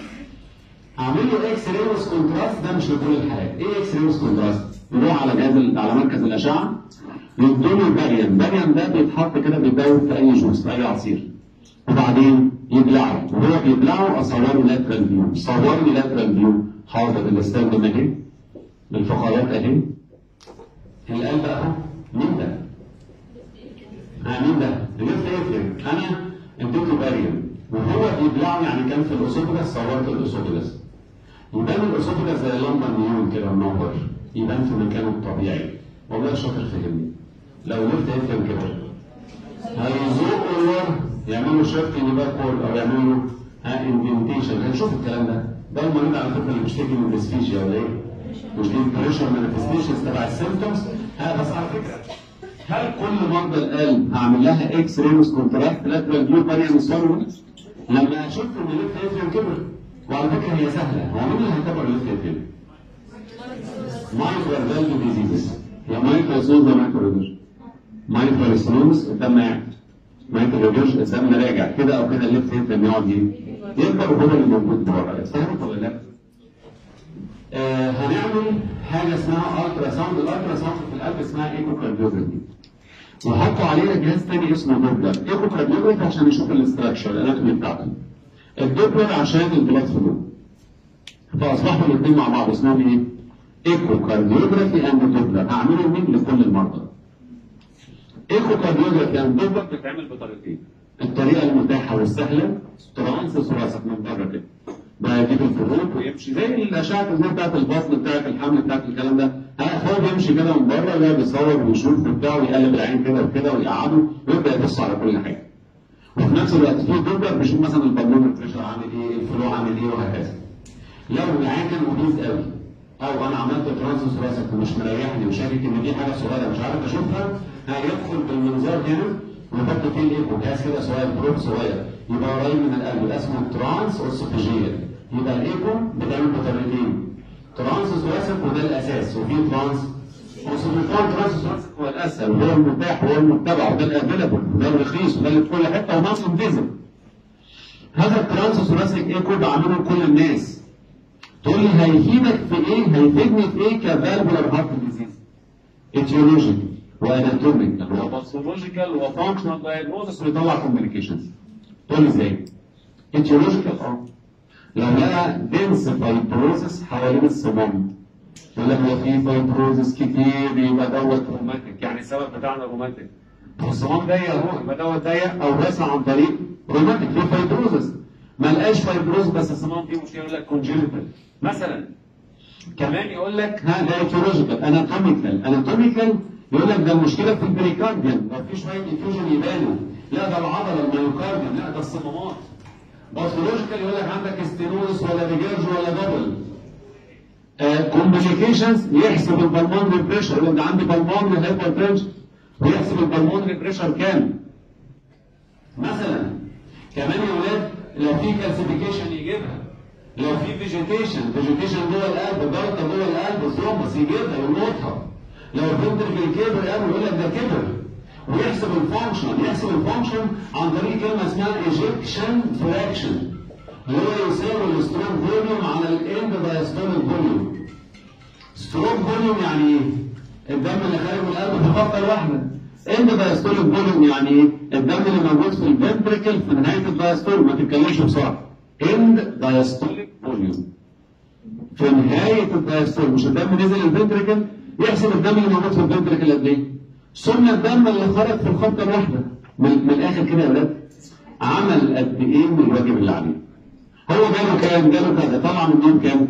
اعمل له اكس راي ويز كونتراست ده مش لكل الحالات ايه اكس راي ويز كونتراست يروح على جهاز ال- على مركز الاشعه يدوله باريان باريان ده بيتحط كده بيتداول في اي جوز في اي عصير وبعدين يبلعه وهو بيبلعه اصور له لاترال فيو صور لي لاترال فيو حاضر الاستخدام اهي الفقرات اهي القلب اهو مين ده؟ آه مين ده؟ الليفت اتريم انا اديته باريان وهو بيبلعه يعني كان في الاسوفجس صورت الاسوفجس يبان الاسوفجس زي لمبه نيون كده منور يبان في مكانه الطبيعي والله شاطر فهمني لو ليفت اتريم كده هيزوقوا لورا يعملوا شيفت باكورد او يعملوا ها اندنتيشن هنشوف الكلام ده ده المريض على فكره اللي بيشتكي من ديسفيجيا ولا ايه؟ مش دي بريشر مانيفستيشنز تبع السيمتومز ها بس على فكره هل كل مرضى القلب هعمل لها اكس ريمس كونتراكت لاترال فيو باريان سولو لما شفت ان الليفت اتريم كبر وعلى فكره هي سهله هو مين اللي هيتابع الليفت اتريم؟ مايكرو فالف ديزيزز يا مايكرو سوز يا مايكرو ريدوش مايكرو سنوز الدم قاعد مايكرو ريدوش الدم راجع كده او كده الليفت اتريم يقعد ايه؟ يكبر وهو اللي موجود بره فهمت ولا لا؟ آه هنعمل حاجه اسمها الترا ساوند الالترا ساوند في القلب اسمها ايكو كارديوجرافي وحطوا عليها جهاز تاني اسمه دوبلر ايكو كارديوجرافي عشان يشوف الاستراكشر الاناتومي بتاعته الدوبلر عشان البلاد فلو فاصبحوا الاثنين مع بعض اسمهم ايه؟ ايكو كارديوجرافي اند دوبلر هعمله مين لكل المرضى ايكو كارديوجرافي اند دوبلر بتتعمل بطريقتين الطريقه المتاحه والسهله ترانسس راسك من بره كده بجيب الفروق ويمشي زي الاشعه اللي بتاعت البطن بتاعت الحمل بتاعت الكلام ده ها هو بيمشي كده من بره لا بيصور ويشوف وبتاع ويقلب العين كده وكده ويقعده ويبدا يبص على كل حاجه وفي نفس الوقت في دوبلر بيشوف مثلا البالون بريشر عامل ايه الفلو عامل ايه وهكذا لو العين كان اوبيز قوي او انا عملت ترانسوس راسك ومش مريحني وشاكك ان دي حاجه صغيره مش عارف اشوفها هيدخل بالمنظار هنا ويحط فيه الايكو جهاز كده صغير بروب صغير يبقى قريب من القلب ده اسمه ترانس اوسوفيجيال يبقى الايكو بتعمل بطريقتين ترانس ثوراسيك وده الاساس وفي ترانس اوسوفيجيال ترانس ثوراسيك هو الاسهل وهو المتاح وهو المتبع وده الافيلابل وده الرخيص وده اللي في كل حته وناس انفيزبل هذا الترانس ثوراسيك ايكو بعمله لكل الناس تقول لي هيفيدك في ايه؟ هيفيدني في ايه كفالفولار هارت ديزيز؟ اتيولوجيكال واناتوميكال وباثولوجيكال وفانكشنال دايجنوزس ويطلع كومبليكيشنز. تقول لي ازاي؟ اتيولوجيكال اه لو لقى دنس فايبروزس حوالين الصمام يقول لك هو في فايبروزس كتير يبقى دوت روماتيك يعني السبب بتاعنا روماتيك. الصمام ضيق اهو يبقى دوت ضيق او واسع عن طريق روماتيك في فايبروزس. ما لقاش فايبروز بس الصمام فيه مشكله يقول لك كونجنتال مثلا كمان يقول لك ها ده ايتيولوجيكال اناتوميكال اناتوميكال يقول لك ده المشكله في البريكارديوم لو في شويه انفيوجن يبانوا لا ده العضله الميوكارديوم لا ده الصمامات باثولوجيكال يقول لك عندك استينوز ولا ريجيرج ولا دبل كومبليكيشنز يحسب البلمونري بريشر يقول لك ده عندي بالمونري هايبرتنشن ويحسب البلمونري بريشر كام مثلا كمان يا ولاد لو في كالسيفيكيشن يجيبها لو في فيجيتيشن فيجيتيشن جوه القلب جلطه جوه القلب ثرومبس يجيبها يربطها لو الفنتركل كبر قوي يقول لك ده كبر ويحسب الفانكشن يحسب الفانكشن عن طريق كلمه اسمها ايجكشن فراكشن اللي هو يساوي الستروك فوليوم على الاند دايستوليك فوليوم ستروك فوليوم يعني ايه؟ الدم اللي خارج من القلب في خطه الواحده اند دايستوليك فوليوم يعني ايه؟ الدم اللي موجود في الفنتركل في نهايه الدايستول ما تتكلمش بسرعه اند دايستوليك فوليوم في نهايه الدايستول مش الدم نزل الفنتركل يحسب الدم اللي موجود في الفنتركل قد ايه؟ ثم الدم اللي خرج في الخطه الواحده من, من الاخر كده يا ولاد عمل قد ايه من الواجب اللي عليه؟ هو جاله كام؟ جاله كذا طلع منهم كام؟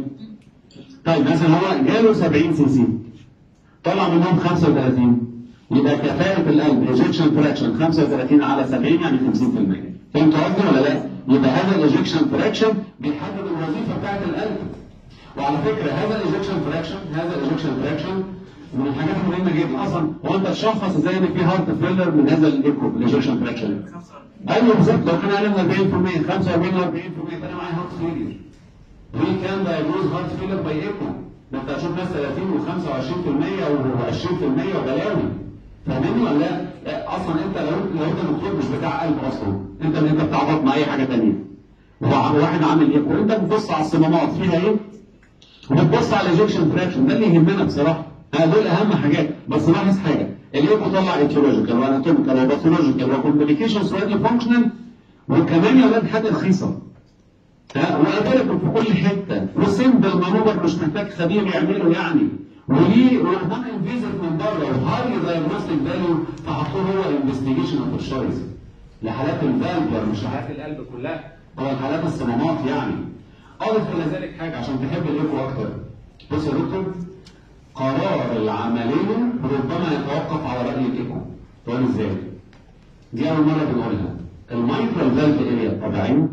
طيب مثلا هو جاله 70 سي سي طلع منهم 35 يبقى كفاءة القلب ايجكشن فراكشن 35 على 70 يعني 50% فهمتوا قصدي ولا لا؟ يبقى هذا الايجكشن فراكشن بيحدد الوظيفة بتاعت القلب وعلى فكرة هذا الايجكشن فراكشن هذا الايجكشن فراكشن من الحاجات المهمة جدا اصلا هو انت تشخص ازاي ان في هارت فيلر من هذا الايكو الايجكشن فراكشن ايوه بالظبط لو كان اقل من 40% 45 و 40% فانا معايا هارت فيلر وي كان دايجنوز هارت فيلر باي ايكو ده انت هتشوف ناس 30 و25% و20% وبلاوي فاهمني ولا لا؟ لا، اصلا انت لو لو انت دكتور مش بتاع قلب اصلا انت انت بتاع بطن اي حاجه ثانيه واحد عامل ايكو انت بتبص على الصمامات فيها ايه؟ وبتبص على الايجكشن فراكشن ده اللي يهمنا بصراحه ها دول اهم حاجات بس لاحظ حاجه الايكو طلع ايتيولوجيكال واناتوميكال وباثولوجيكال وكومبليكيشنز وادي فانكشنال وكمان يا ولاد حاجه رخيصه ها وافيلبل في كل حته وسيمبل مانوفر مش محتاج خبير يعمله يعني وليه ونظام انفيزيف من بره وهاي دايجنوستيك فاليو فحطوه هو انفستيجيشن اوف الشويس لحالات الفالفر مش لحالات القلب كلها هو الحالات الصمامات يعني اضف الى ذلك حاجه عشان تحب الايكو اكتر بص يا دكتور قرار العمليه ربما يتوقف على راي الايكو تقول ازاي؟ دي اول مره بنقولها المايكرو فالف اريا الطبيعيه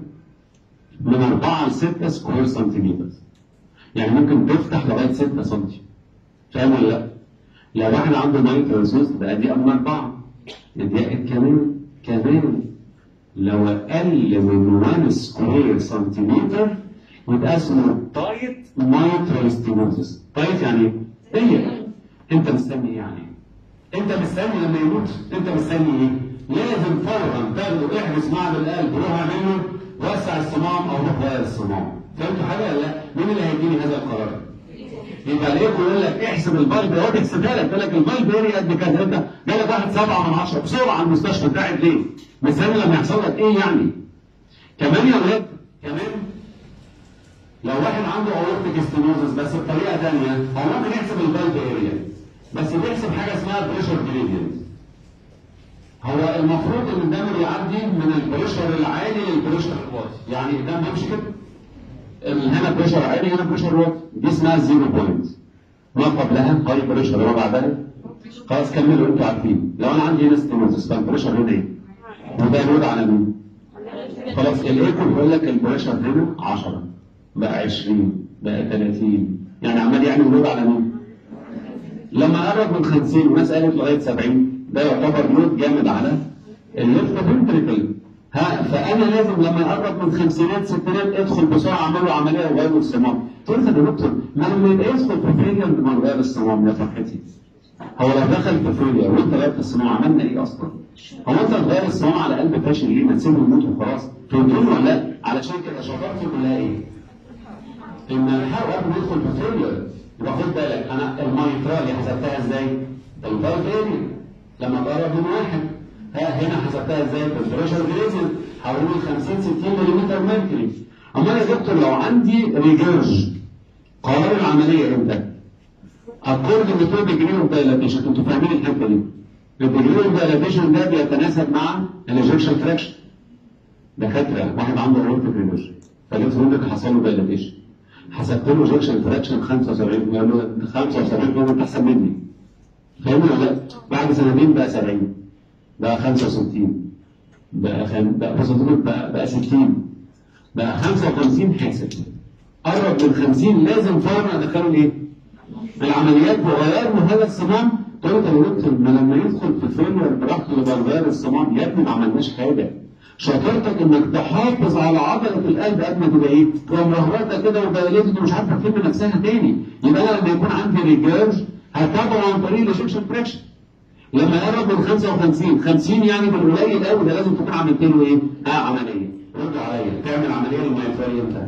من 4 ل 6 سكوير سنتيمتر يعني ممكن تفتح لغايه 6 سم فاهم ولا لا؟ لو واحد عنده مايكرو سوس بقى دي من 4 الضيق كمان كمان لو اقل من 1 سكوير سنتيمتر وده اسمه تايت مايترال ستينوزس تايت يعني ايه؟ هي انت مستني ايه يعني؟ انت مستني لما يموت انت مستني ايه؟ لازم فورا تاخده احبس معدن القلب روح اعمل له وسع الصمام او روح غير الصمام فهمتوا حاجه ولا لا؟ مين اللي هيديني هذا القرار؟ يبقى الايكو يقول لك احسب الفالف هو بيحسبها لك يقول لك الفالف اريا قد كذا انت جالك واحد سبعه من عشره بسرعه على المستشفى انت قاعد ليه؟ مستني لما يحصل لك ايه يعني؟ كمان يا ولاد كمان لو واحد عنده اورتيك ستينوزس بس بطريقه ثانيه هو ممكن يحسب الفالف اريا بس بيحسب حاجه اسمها بريشر جريدينت هو المفروض ان الدم بيعدي من البريشر العالي للبريشر الواطي يعني الدم بيمشي كده هنا بريشر عالي هنا بريشر واطي دي اسمها الزيرو بوينت ما قبلها هاي بريشر وما بعدها خلاص كملوا انتوا عارفين لو انا عندي هنا ستينوزس فالبريشر هنا ايه؟ وده لود على مين؟ خلاص الايكو بيقول لك البريشر هنا 10 بقى 20 بقى 30 يعني عمال يعمل لود على مين؟ لما قرب من 50 والناس قالت لغايه 70 ده يعتبر لود جامد على الليفت فنتريكل ها فانا لازم لما يقرب من خمسينات ستينات ادخل بسرعه اعمل له عمليه وغير الصمام تقول لك يا دكتور ما لما يبقى يدخل في فيلير من غير الصمام يا فرحتي هو لو دخل في فيلير وانت غيرت الصمام عملنا ايه اصلا؟ هو انت تغير الصمام على قلب فاشل ليه؟ ما تسيبه يموت وخلاص تقول له ولا لا؟ علشان كده شطارته كلها ايه؟ ان الحرق قبل ما يدخل في فيلير يبقى خد بالك انا المايترال حسبتها ازاي؟ الفالف اريا لما تقرب من واحد ها هنا حسبتها ازاي؟ بالبريشر جريزن حوالي 50 60 ملم ميركوري امال يا دكتور لو عندي ريجيرج قرار العمليه امتى؟ اكوردنج تو ديجري اوف دايلاتيشن انتوا فاهمين الحته دي الديجري اوف دايلاتيشن ده بيتناسب مع الايجكشن فراكشن دكاتره واحد عنده اورتيك ريجيرج فجيت لك حصل له دايلاتيشن حسبت له ايجكشن فراكشن 75 قال له 75 انت احسن مني فاهمني ولا لا؟ بعد سنتين بقى 70 بقى 65 بقى خم... بقى بص بقى, بقى 60 بقى 55 حاسب قرب من 50 لازم فورا ادخله الايه؟ العمليات بغير له هذا الصمام قلت يا دكتور ما لما يدخل في فيلر براحته يبقى غير الصمام يا ابني ما عملناش حاجه شطارتك انك تحافظ على عضله القلب قبل ما تبقى ايه؟ تبقى مرهوطه كده وبقلتك ومش عارفه تلم نفسها تاني يبقى انا لما يكون عندي ريجيرج هتابعه عن طريق الايجكشن فريكشن لما يقرب من 55 50 يعني بالقليل قوي ده لازم تكون عملت له ايه؟ اه عمليه رد عليا تعمل عمليه لما ينفري امتى؟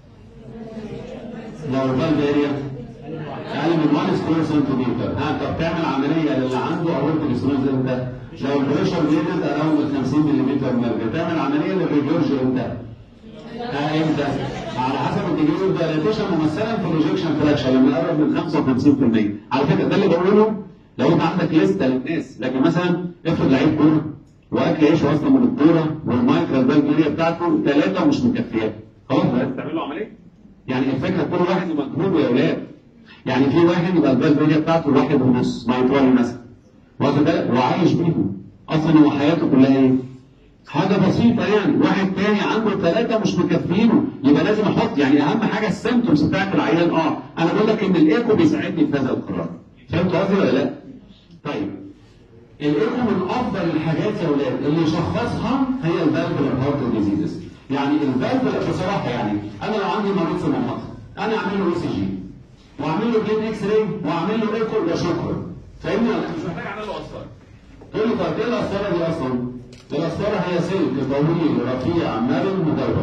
لو الفالف اريا اقل من 1 سكوير سنتيمتر ها طب تعمل عمليه للي عنده اورتيك ستونز امتى؟ لو البريشر زادت اراوند 50 ملم مرجع تعمل عمليه للريجورج امتى؟ ها امتى؟ على حسب الديجري اوف دايلاتيشن ممثلا في الريجكشن فراكشن لما يقرب من 55% على فكره ده اللي بقوله لو انت عندك لسته للناس لكن مثلا افرض لعيب كوره واكل عيش اصلا من الكوره والمايكرو بالجريه بتاعته ثلاثه مش مكفيات خلاص لازم تعمل له عمليه يعني الفكره كل واحد مجهود يا اولاد يعني في واحد يبقى البالجريه بتاعته واحد ونص مايكرو مثلا واخد بالك وعايش بيهم اصلا هو حياته كلها ايه؟ حاجه بسيطه يعني واحد تاني عنده ثلاثه مش مكفينه يبقى لازم احط يعني اهم حاجه السيمتومز بتاعت العيان اه انا بقول لك ان الايكو بيساعدني في هذا القرار فهمت قصدي ولا لا؟ طيب الايكو من افضل الحاجات يا اولاد اللي يشخصها هي الفالفولار هارت ديزيزز يعني الفالفولار بصراحه يعني انا لو عندي مريض في منطقه انا اعمل له او سي جي واعمل له بلين اكس راي واعمل له ايكو وشكرا فاهمني ولا مش محتاج اعمل له قسطره تقول لي طب ايه القسطره دي اصلا؟ القسطره هي سلك طويل رفيع مرن مدور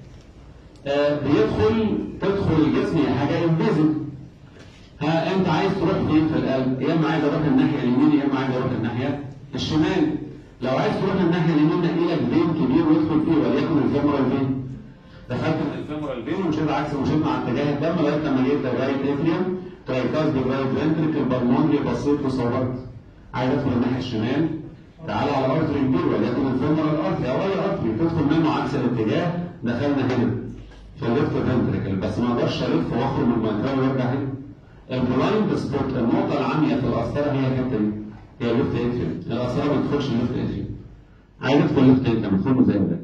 آه بيدخل تدخل الجسم هي حاجه انفيزل ها انت عايز تروح فين في القلب؟ يا اما عايز اروح الناحيه اليمين يا اما عايز اروح الناحيه الشمال. لو عايز تروح الناحيه اليمين نقي لك فين كبير وادخل فيه وليكن الفيمورال فين. دخلت من الفيمورال فين ومشيت عكس ومشيت مع اتجاه الدم لغايه لما جيت لغايه افريم ترايكاز بالرايت فنتريكل بالمونري بصيت وصورت. عايز ادخل الناحيه الشمال تعالى على ارتري كبير وليكن الفيمورال ارتري او اي ارتري تدخل منه عكس الاتجاه دخلنا هنا في الليفت فنتريكل بس ما اقدرش الف واخرج من المنطقه وارجع هنا. البلايند سبوت النقطة العامية في القسطرة هي الحتة دي هي الليفت اتريوم القسطرة ما تدخلش الليفت اتريوم عايز ادخل ليفت اتريوم ادخله ازاي ده؟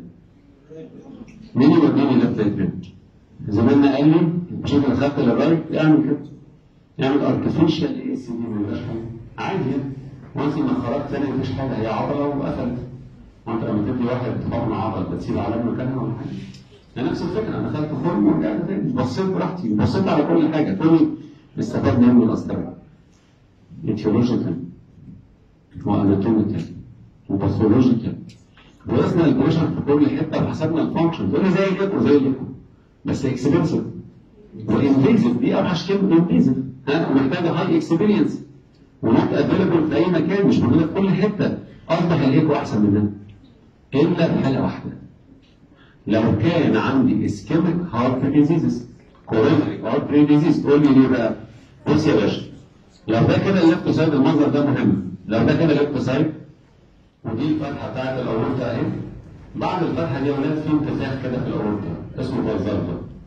مين يوديني ليفت اتريوم؟ زماننا قال لي مش انت دخلت للرايت اعمل كده اعمل ارتفيشال اي اس دي ما يبقاش حاجة عادي يعني وانس ما خرجت تاني مفيش حاجة هي عضلة وقفلت وانت لما تدي واحد حقن عضل بتسيب علامة مكانها ولا حاجة ده نفس الفكرة انا دخلت خرم ورجعت تاني بصيت براحتي بصيت على كل حاجة كل استفدنا من الأسطرة اتيولوجيكال واناتوميكال وباثولوجيكال درسنا البريشر في كل حته وحسبنا الفانكشن تقول لي زي الايكو زي الايكو بس اكسبنسيف وانفيزيف دي اوحش كلمه انفيزيف ها ومحتاجه هاي اكسبيرينس ونوت افيلبل في اي مكان مش موجوده في كل حته اصبح الايكو احسن مننا الا في حاله واحده لو كان عندي اسكيميك هارت ديزيزز كورونري هارت ديزيز تقول لي ليه بقى؟ بص يا باشا لو ده كده الليفت سايد المنظر ده مهم لو ده كده ليفت سايد ودي الفتحه بتاعت الاورطه اهي بعد الفتحه دي يا ولاد في انتفاخ كده في الاورطه اسمه فالفالفا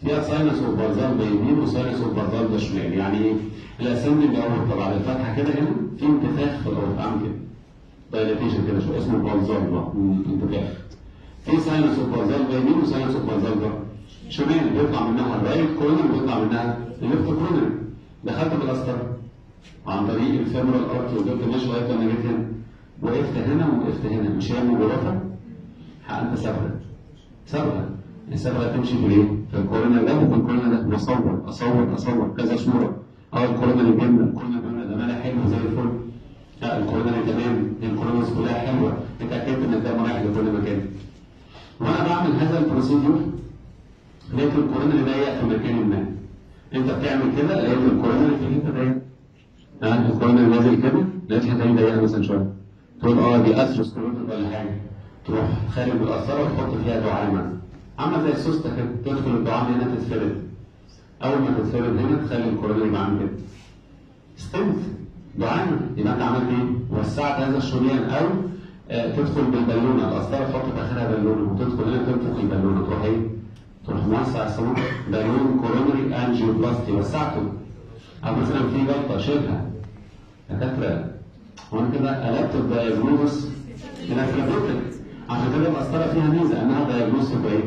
فيها ساينس وبرزال ده يمين وساينس وبرزال ده شمال يعني ايه؟ الاسندنج اورتا بعد الفتحه كده هنا في انتفاخ في الاورتا عامل كده دايلاتيشن كده شويه اسمه برزال بقى انتفاخ في ساينس وبرزال ده يمين وساينس وبرزال ده شمال بيطلع منها الرايت كورنر وبيطلع منها الليفت كورنر دخلت بالقسطره عن طريق الفيمورال ارك وجبت ماشي لغايه لما جيت هنا وقفت هنا ووقفت هنا مش هي مجرفه انت سابها سابها سابها تمشي في الايه؟ في الكورونا ده وفي الكورونا ده بصور اصور اصور كذا صوره اه الكورونا اللي جنبنا الكورونا اللي جنبنا ده مالها حلو زي الفل لا الكورونا اللي تمام الكورونا كلها حلوه اتاكدت ان الدم رايح لكل مكان وانا بعمل هذا البروسيدور لقيت الكورونا اللي ضيق في مكان ما انت بتعمل كده لقيت الكورونا اللي في الحته ضيق ها الكورونا اللي نازل كده لقيت الحته دي ضيقه مثلا شويه تقول اه دي اثروسكلوروز ولا حاجه تروح خارج بالقسطره وتحط فيها دعامه عامله زي السوسته كده تدخل الدعامه هنا تتفرد اول ما تتفرد هنا تخلي الكورونا يبقى عامل كده ستنت دعامه يبقى انت عملت ايه؟ وسعت هذا الشريان او آه تدخل بالبالونه القسطره تحط في اخرها بالونه وتدخل هنا تنفخ البالونه تروح ايه؟ تروح موسع الصمت بالون كورونري انجيوبلاستي وسعته او مثلا في جلطه شيلها دكاتره وانا كده قلبت الدايجنوزس الى ثيرابيوتيك عشان كده القسطره فيها ميزه انها دايجنوستيك ايه؟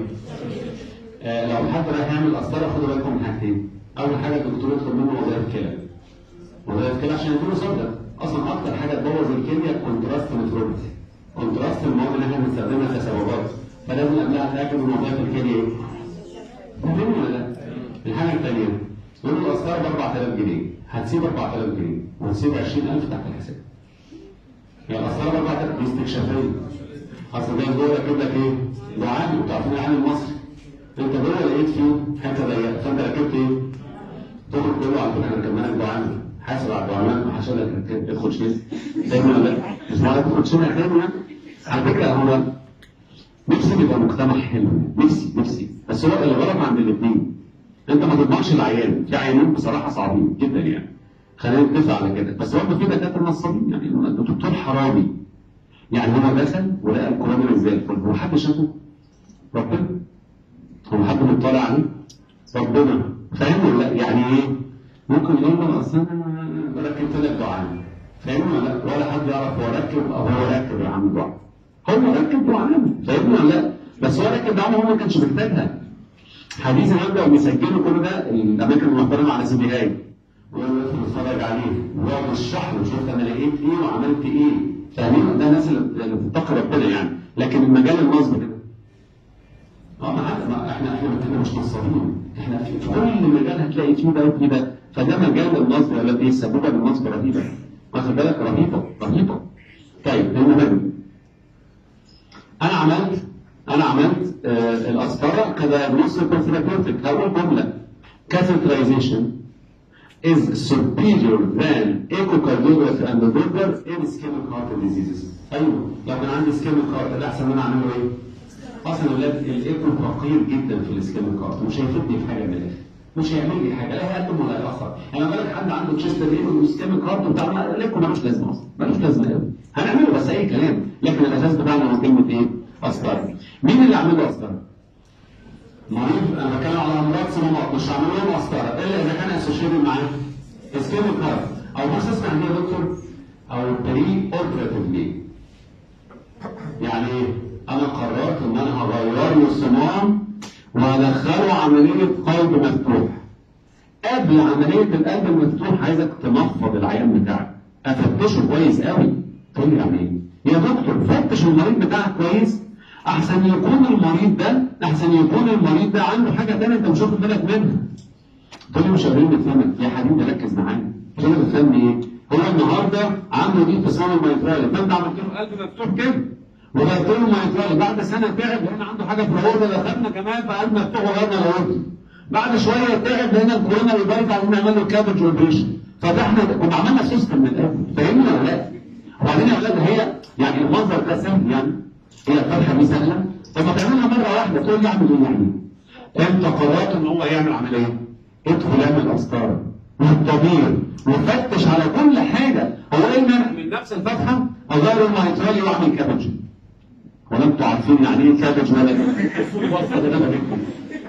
آه لو حد رايح يعمل قسطره خدوا بالكم من حاجتين اول حاجه الدكتور يطلب منه وظائف كلى وظائف كلى عشان يديله صدر اصلا اكتر حاجه تبوظ الكليه الكونتراست نفروباثي كونتراست المواد اللي احنا بنستخدمها كسببات فلازم قبلها اتاكد من وظائف الكليه ايه؟ فاهمين ولا لا؟ الحاجه الثانيه يقول له القسطره ب 4000 جنيه هتسيب 4000 جنيه وتسيب 20000 تحت الحساب هي القسطره ب 4000 دي استكشافيه اصل ده جوه يجيب لك ايه؟ دعامي انتوا عارفين العالم المصري انت جوه لقيت فيه حته ضيقه فانت ركبت ايه؟ تدخل كله على فكره ركبنا لك دعامي حاسب على الدعامات ما حدش قال لك ادخل شيل دايما لا مش معنى تدخل شيل تاني يعني على فكره هو نفسي يبقى مجتمع حلو نفسي نفسي بس هو اللي غلط عند الاثنين انت ما تضمنش العيان في عيانين بصراحه صعبين جدا يعني خلينا نتفق على كده بس برضه في دكاتره نصابين يعني الدكتور حرامي يعني هو دخل ولقى الكورونا زي الفل هو حد شافه؟ ربنا هو حد مطلع عليه؟ ربنا فاهم ولا لا؟ يعني ايه؟ ممكن يقول له اصل انا ركبت لك دعامه فاهم ولا لا؟ ولا حد يعرف هو ركب او هو ركب يا عم دعامه هو ركب دعامه فاهمني ولا لا؟ بس هو ركب دعامه هو ما كانش محتاجها حديثا يبداوا بيسجلوا كل ده الاماكن المحترمه على سي دي اي ويقعد يتفرج عليه ويقعد يشرح له شوف انا لقيت ايه وعملت ايه فاهمين ده الناس اللي بتتقي ربنا يعني لكن المجال النصب كده اه ما حد ما احنا احنا احنا مش نصابين احنا في في كل مجال هتلاقي فيه ده وفيه ده فده مجال النصب الذي سبب النصب رهيبه واخد بالك رهيبه رهيبه طيب المهم انا عملت انا عملت آه القسطره كدايجنوستيك ثيرابيوتيك هقول جمله catheterization is superior than echocardiography and the Doppler in ischemic heart diseases. ايوه لو كان عندي ischemic heart ده احسن من انا اعمله ايه؟ اصلا الاولاد الايكو فقير جدا في الاسكيميك هارت مش هيفيدني في حاجه من الاخر مش هيعمل لي حاجه لا هيقدم ولا هيأخر يعني لما بالك حد عنده تشيست ايه والاسكيميك هارت بتاع الايكو ملوش لازمه اصلا ملوش لازمه قوي هنعمله بس اي كلام لكن الاساس بتاعنا هو كلمه ايه؟ قسطره مين اللي عمل له قسطره؟ مريض انا بتكلم على امراض صمامات مش هعمل لهم قسطره الا اذا كان اسوشيتد معاه اسكيميك هارت او بص اسمع دي يا دكتور او بري اوبراتيفلي يعني ايه؟ انا قررت ان انا هغير له الصمام وهدخله عمليه قلب مفتوح قبل عمليه القلب المفتوح عايزك تنفض العيان بتاعك افتشه كويس قوي تقول لي يعني ايه؟ يا دكتور فتش المريض بتاعك كويس احسن يكون المريض ده احسن يكون المريض ده عنده حاجه ثانيه انت مش واخد بالك منها تقول لي مش قادرين نفهمك يا حبيبي ركز معايا كده بتفهمني ايه؟ هو النهارده عنده دي تصميم الميترالي فانت عملت له قلب مفتوح كده وغيرت له الميترالي بعد سنه تعب لقينا عنده حاجه في الغرفه دخلنا كمان فقلب مفتوح وغيرنا الغرفه بعد شويه تعب لقينا الكورونا بيبارك عايزين نعمل له كابج اوبريشن فاحنا كنا عملنا سيستم من الاول فاهمني ولا لا؟ وبعدين يا اولاد هي يعني المنظر ده سهل يعني هي الفتحه دي سهله لما تعملها مره واحده تقول لي اعمل ايه يعني؟ انت قررت ان هو يعمل عمليه ادخل اعمل قسطره والضمير وفتش على كل حاجه هو ايه المانع من نفس الفتحه اغير الميترالي واعمل كابج ولا انتوا عارفين يعني ايه كابج ولا ايه؟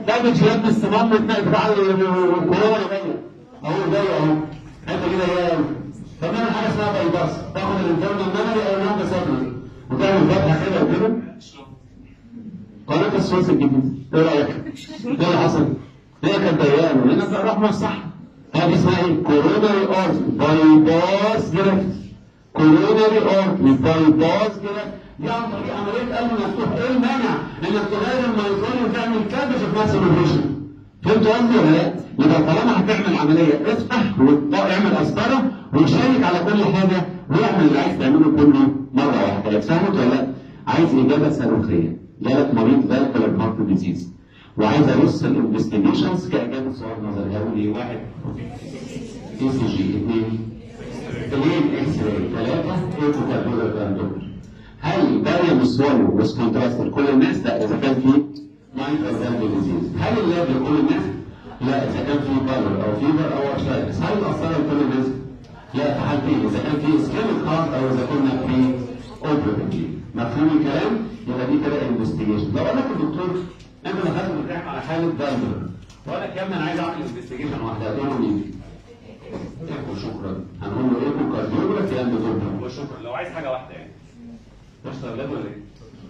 ده مش يا ابني الصمام بتاع بتاع الكورونا جايه اهو جاي اهو حته كده جايه قوي فبنعمل حاجه اسمها بايباس تاخد الانترنال ميموري او النهارده سابلر وتعمل فتحه كده وكده قناه السويس الجديد ايه رايك؟ ايه اللي حصل؟ هي كانت ضيقه وهنا كان رحمه الصح هذه اسمها ايه؟ كوروناري اورت بايباس جرافت كوروناري اورت بايباس جرافت دي عن طريق عمليه قلب مفتوح ايه المانع انك تغير الميزان وتعمل كابج في نفس الاوبريشن فهمتوا قصدي ولا لا؟ يبقى طالما هتعمل عمليه افتح واعمل قسطره وشيك على كل حاجه واعمل اللي عايز تعمله كله مره واحده فهمت ولا لا؟ عايز اجابه صاروخيه جالك مريض فالكولار هارت ديزيز وعايز ارص الانفستيجيشنز كاجابه سؤال نظري هقول ايه؟ واحد اي سي جي اثنين اثنين اكس راي ثلاثه ايكو كارديولار دكتور هل باريوم سوالو ويز كونتراست لكل الناس؟ لا اذا كان في مايكرو فالفي ديزيز هل اللاب لكل الناس؟ لا اذا كان في بالر او فيبر او ارثرايتس هل الاثار لكل الناس؟ لا في حالتين اذا كان في اسكيميك هارت او اذا كنا في اوبريتيف مفهوم الكلام؟ يبقى دي كده انفستيجيشن لو قال لك الدكتور انت دخلت مرتاح على حاله بالر وقال لك يا ابني انا عايز اعمل انفستيجيشن واحده هتقول له مين؟ ايكو شكرا هنقول له ايكو كارديوجراف يا دكتور وشكرا لو عايز حاجه واحده يعني تشتغل ولا ايه؟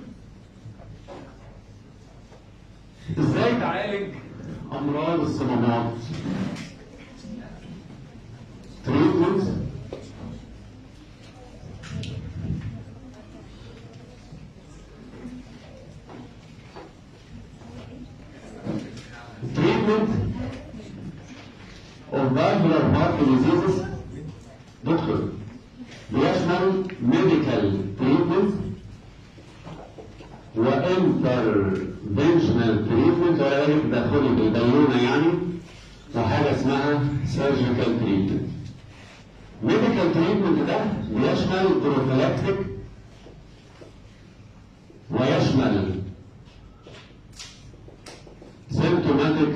ازاي تعالج امراض الصمامات تريتمنت treatment of valvular heart diseases دكتور بيشمل medical treatment وانترفنشنال تريتمنت ولا ذلك تدخلي بالبالونه يعني وحاجه اسمها سيرجيكال تريتمنت. ميديكال تريتمنت ده بيشمل بروفيلاكتيك ويشمل سيمتوماتيك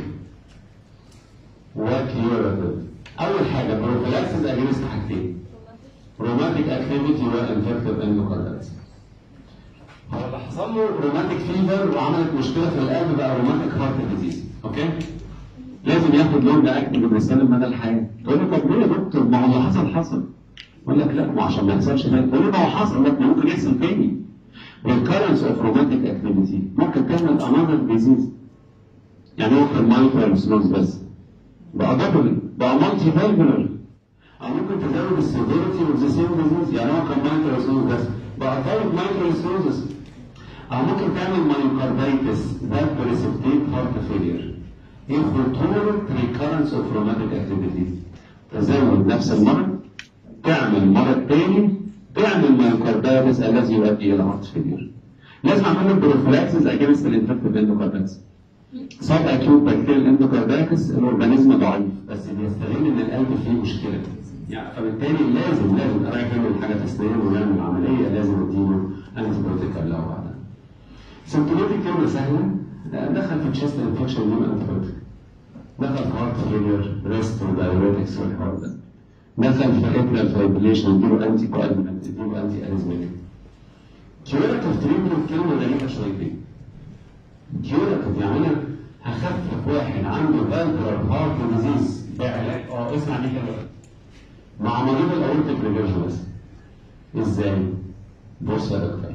وكيوراتيف. اول حاجه بروفيلاكسيس اجينست حاجتين روماتيك اكتيفيتي وانفكتيف اندوكاردايتس. هو اللي حصل له روماتيك فيفر وعملت مشكله في القلب بقى روماتيك هارت ديزيز اوكي لازم ياخد لون ده اكتف ويسلم مدى الحياه تقول له طب ليه يا دكتور ما هو اللي حصل حصل يقول لك لا ما عشان ما يحصلش تاني تقول له ما هو حصل لك ممكن يحصل تاني recurrence of romantic activity ممكن تعمل another disease يعني هو كان مايكرو سنوز بس بقى دبل بقى مالتي فالفولر او ممكن تزود السيفيريتي اوف ذا سيم ديزيز يعني هو كان مايكرو سنوز بس بقى طيب مايكرو سنوزس او ممكن تعمل مايوكاردايتس ده بريسبتيت هارت فيلير ايه خطوره ريكارنس اوف روماتيك اكتيفيتي تزود نفس المرض تعمل مرض تاني تعمل مايوكاردايتس الذي يؤدي الى هارت فيلير لازم اعمل له بروفلاكسس اجينست الانفكتيف اندوكاردايتس صاب اكيوت بكتيريال اندوكاردايتس الاورجانيزم ضعيف بس بيستغل ان القلب فيه مشكله يعني فبالتالي لازم لازم رايح يعمل حاجه في اسنان ويعمل عمليه لازم اديله انتيبيوتيك قبلها وبعدها. سيمتوماتيك كلمه سهله دخل في تشيست انفكشن يوم انتيبيوتيك. دخل في هارت فيلير ريست ودايوريتكس والحوار ده. دخل في اتريال فايبريشن اديله انتي كوادمنت اديله انتي اريزميك. كيوراتيف تريتمنت كلمه غريبه شويتين. كيوراتيف يعني انا هخفف واحد عنده فالفولار هارت ديزيز بعلاج اه اسمع دي كده مع مريض الاورتيك ريفيرجن بس ازاي؟ بص يا دكتور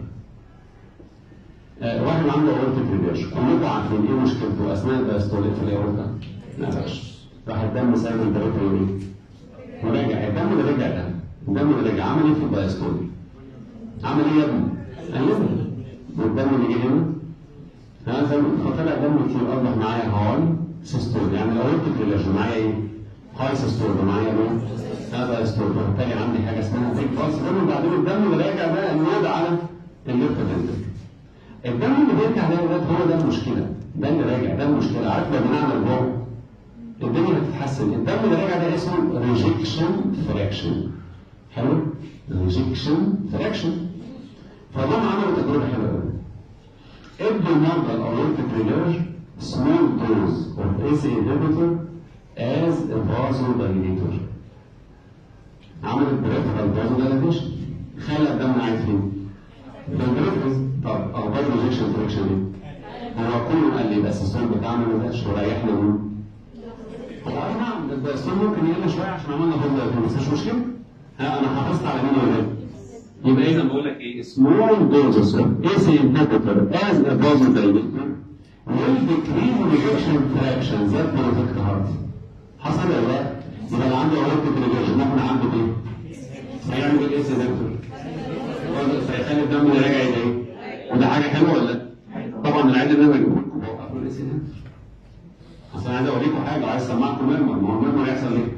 آه واحد عنده اورتيك ريفيرجن كلكم عارفين ايه مشكلته اثناء الدايستوليك في الاورتا؟ ما بقاش راح الدم سايب البريتوري ورجع الدم اللي رجع ده الدم اللي رجع عمل ايه في الدايستوليك؟ عمل ايه يا ابني؟ ايوه والدم اللي جه هنا هذا فطلع دم كتير اصبح معايا هاي سيستول يعني الاورتيك ريفيرجن معايا ايه؟ هاي سيستول معايا ايه؟ هذا ستور فبالتالي عندي حاجه اسمها بيج باس دم وبعدين الدم اللي راجع ده النود على الليفت فنتريكل الدم اللي بيرجع ده يا ولاد هو ده المشكله ده اللي راجع ده المشكله عارف لما نعمل جو الدنيا هتتحسن الدم اللي راجع ده اسمه ريجكشن فراكشن حلو ريجكشن فراكشن فهم عملوا تجربه حلوه قوي ادوا المرضى الاورتيك ريليرج small dose of AC inhibitor as a vasodilator عملت بريفرال فازوديلاتيشن خلى الدم عايز فين؟ في البريفرال طب او فازو ريجكشن فراكشن ايه؟ هو كله قال لي بس الصوت بتاعنا ما بقاش وريحنا منه هو اي نعم ده الصوت ممكن يقل شويه عشان عملنا فوق بس مش مشكله ها انا حافظت على مين ولا يبقى اذا بقول لك ايه small doses of AC inhibitor as a vasodilator will decrease rejection fractions that protect heart حصل ولا لا؟ يبقى اللي عنده aortic rejection ممكن عنده ايه؟ هيعمل ايه AC inhibitor؟ فيخلي الدم اللي راجع يلاقيه وده حاجه حلوه ولا لا؟ طبعا العيال اللي انا بجيبه لكم بوقفوا الاس ان اصل انا عايز اوريكم حاجه وعايز اسمعكم ميرمر ما هو الميرمر يحصل ايه؟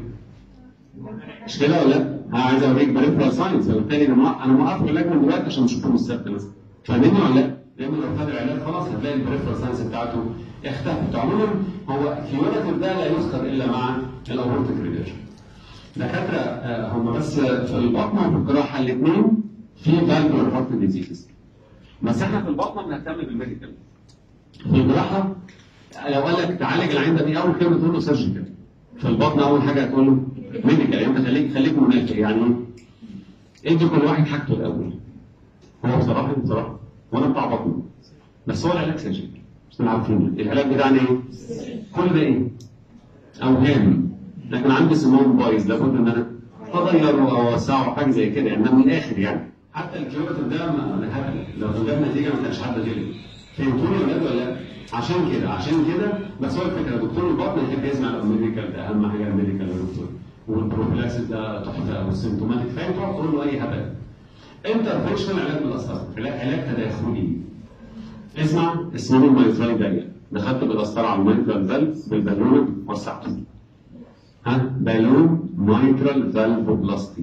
مش كده ولا لا؟ انا عايز اوريك بريفرال ساينس وبالتالي انا موقف- انا موقف العلاج من دلوقتي عشان نشوفهم السبت مثلا فاهميني ولا لا؟ لان لو خد العلاج خلاص هتلاقي البريفرال ساينس بتاعته اختفت عموما هو كيوراتيف ده لا يذكر الا مع الاورتيك ريجرشن دكاتره آه، هم بس في البطنه وفي الجراحه الاثنين في فالفولار هارت ديزيز بس احنا في البطنه بنهتم بالميديكال في الجراحه لو قال لك تعالج العين ده دي اول كلمه تقول له سيرجيكال في البطن اول حاجه هتقول له ميديكال يعني انت خليك خليك منافق يعني ادي كل واحد حاجته الاول هو بصراحه بصراحه وانا بتاع بطن بس هو العلاج سيرجيكال مش عارفين العلاج بتاعنا ايه؟ كل ده ايه؟ اوهام لكن عندي سمون بايظ لابد ان انا اغيره او اوسعه حاجه زي كده يعني ده من الاخر يعني حتى الكيوراتيف ده ما- ده هبل لو جاب نتيجه ما كانش حد غيري فهمتوني يا ولاد ولا لا؟ عشان كده عشان كده بس هو الفكره دكتور البطن يحب يسمع الميديكال ده اهم حاجه الميديكال يا دكتور والبروفيلاكسيس ده تحفه والسيمتوماتيك فاهم تقعد تقول له اي هبل انترفنشن علاج بالقسطره علاج تداخلي اسمع اسمه الميترال ضيق دخلت بالقسطره على الميترال فالف بالبالونه وسعته ها بالون مايترال فالفوبلاستي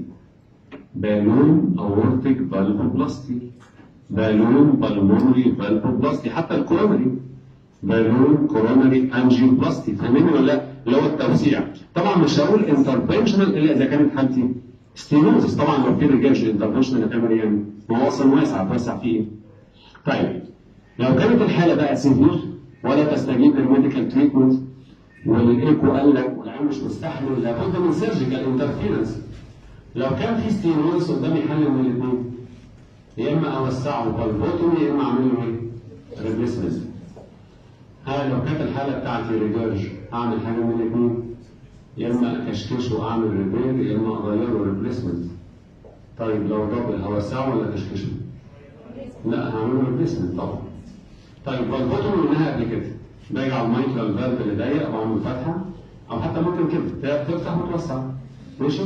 بالون اورتيك فالفوبلاستي بالون بالمونري فالفوبلاستي حتى الكورونري بالون كورونري انجيوبلاستي فاهمين ولا لا؟ اللي هو التوسيع طبعا مش هقول انترفنشنال الا اذا كانت حالتي ستينوزس طبعا لو في رجال انترفنشنال هتعمل ايه يعني؟ ما هو اصلا واسع توسع فيه ايه؟ طيب لو كانت الحاله بقى سيفير ولا تستجيب للميديكال تريتمنت والايكو قال لك والعين مش مستحمل لابد من سيرجيكال انترفيرنس لو كان في ستينوزس قدامي حل من الاثنين يا اما اوسعه بالبوتومي يا اما اعمل له ايه؟ ريبليسمنت ها لو كانت الحاله بتاعتي ريجرج اعمل حاجه من الاثنين يا اما اكشكشه واعمل ريبير يا اما اغيره ريبليسمنت طيب لو دبل هوسعه ولا تشكشه؟ لا هعمله ريبليسمنت طبعا طيب بالبوتومي قلناها قبل كده باجي على المايكرال فالف اللي ضيق واعمل فتحه او حتى ممكن كده تفتح وتوسع ماشي؟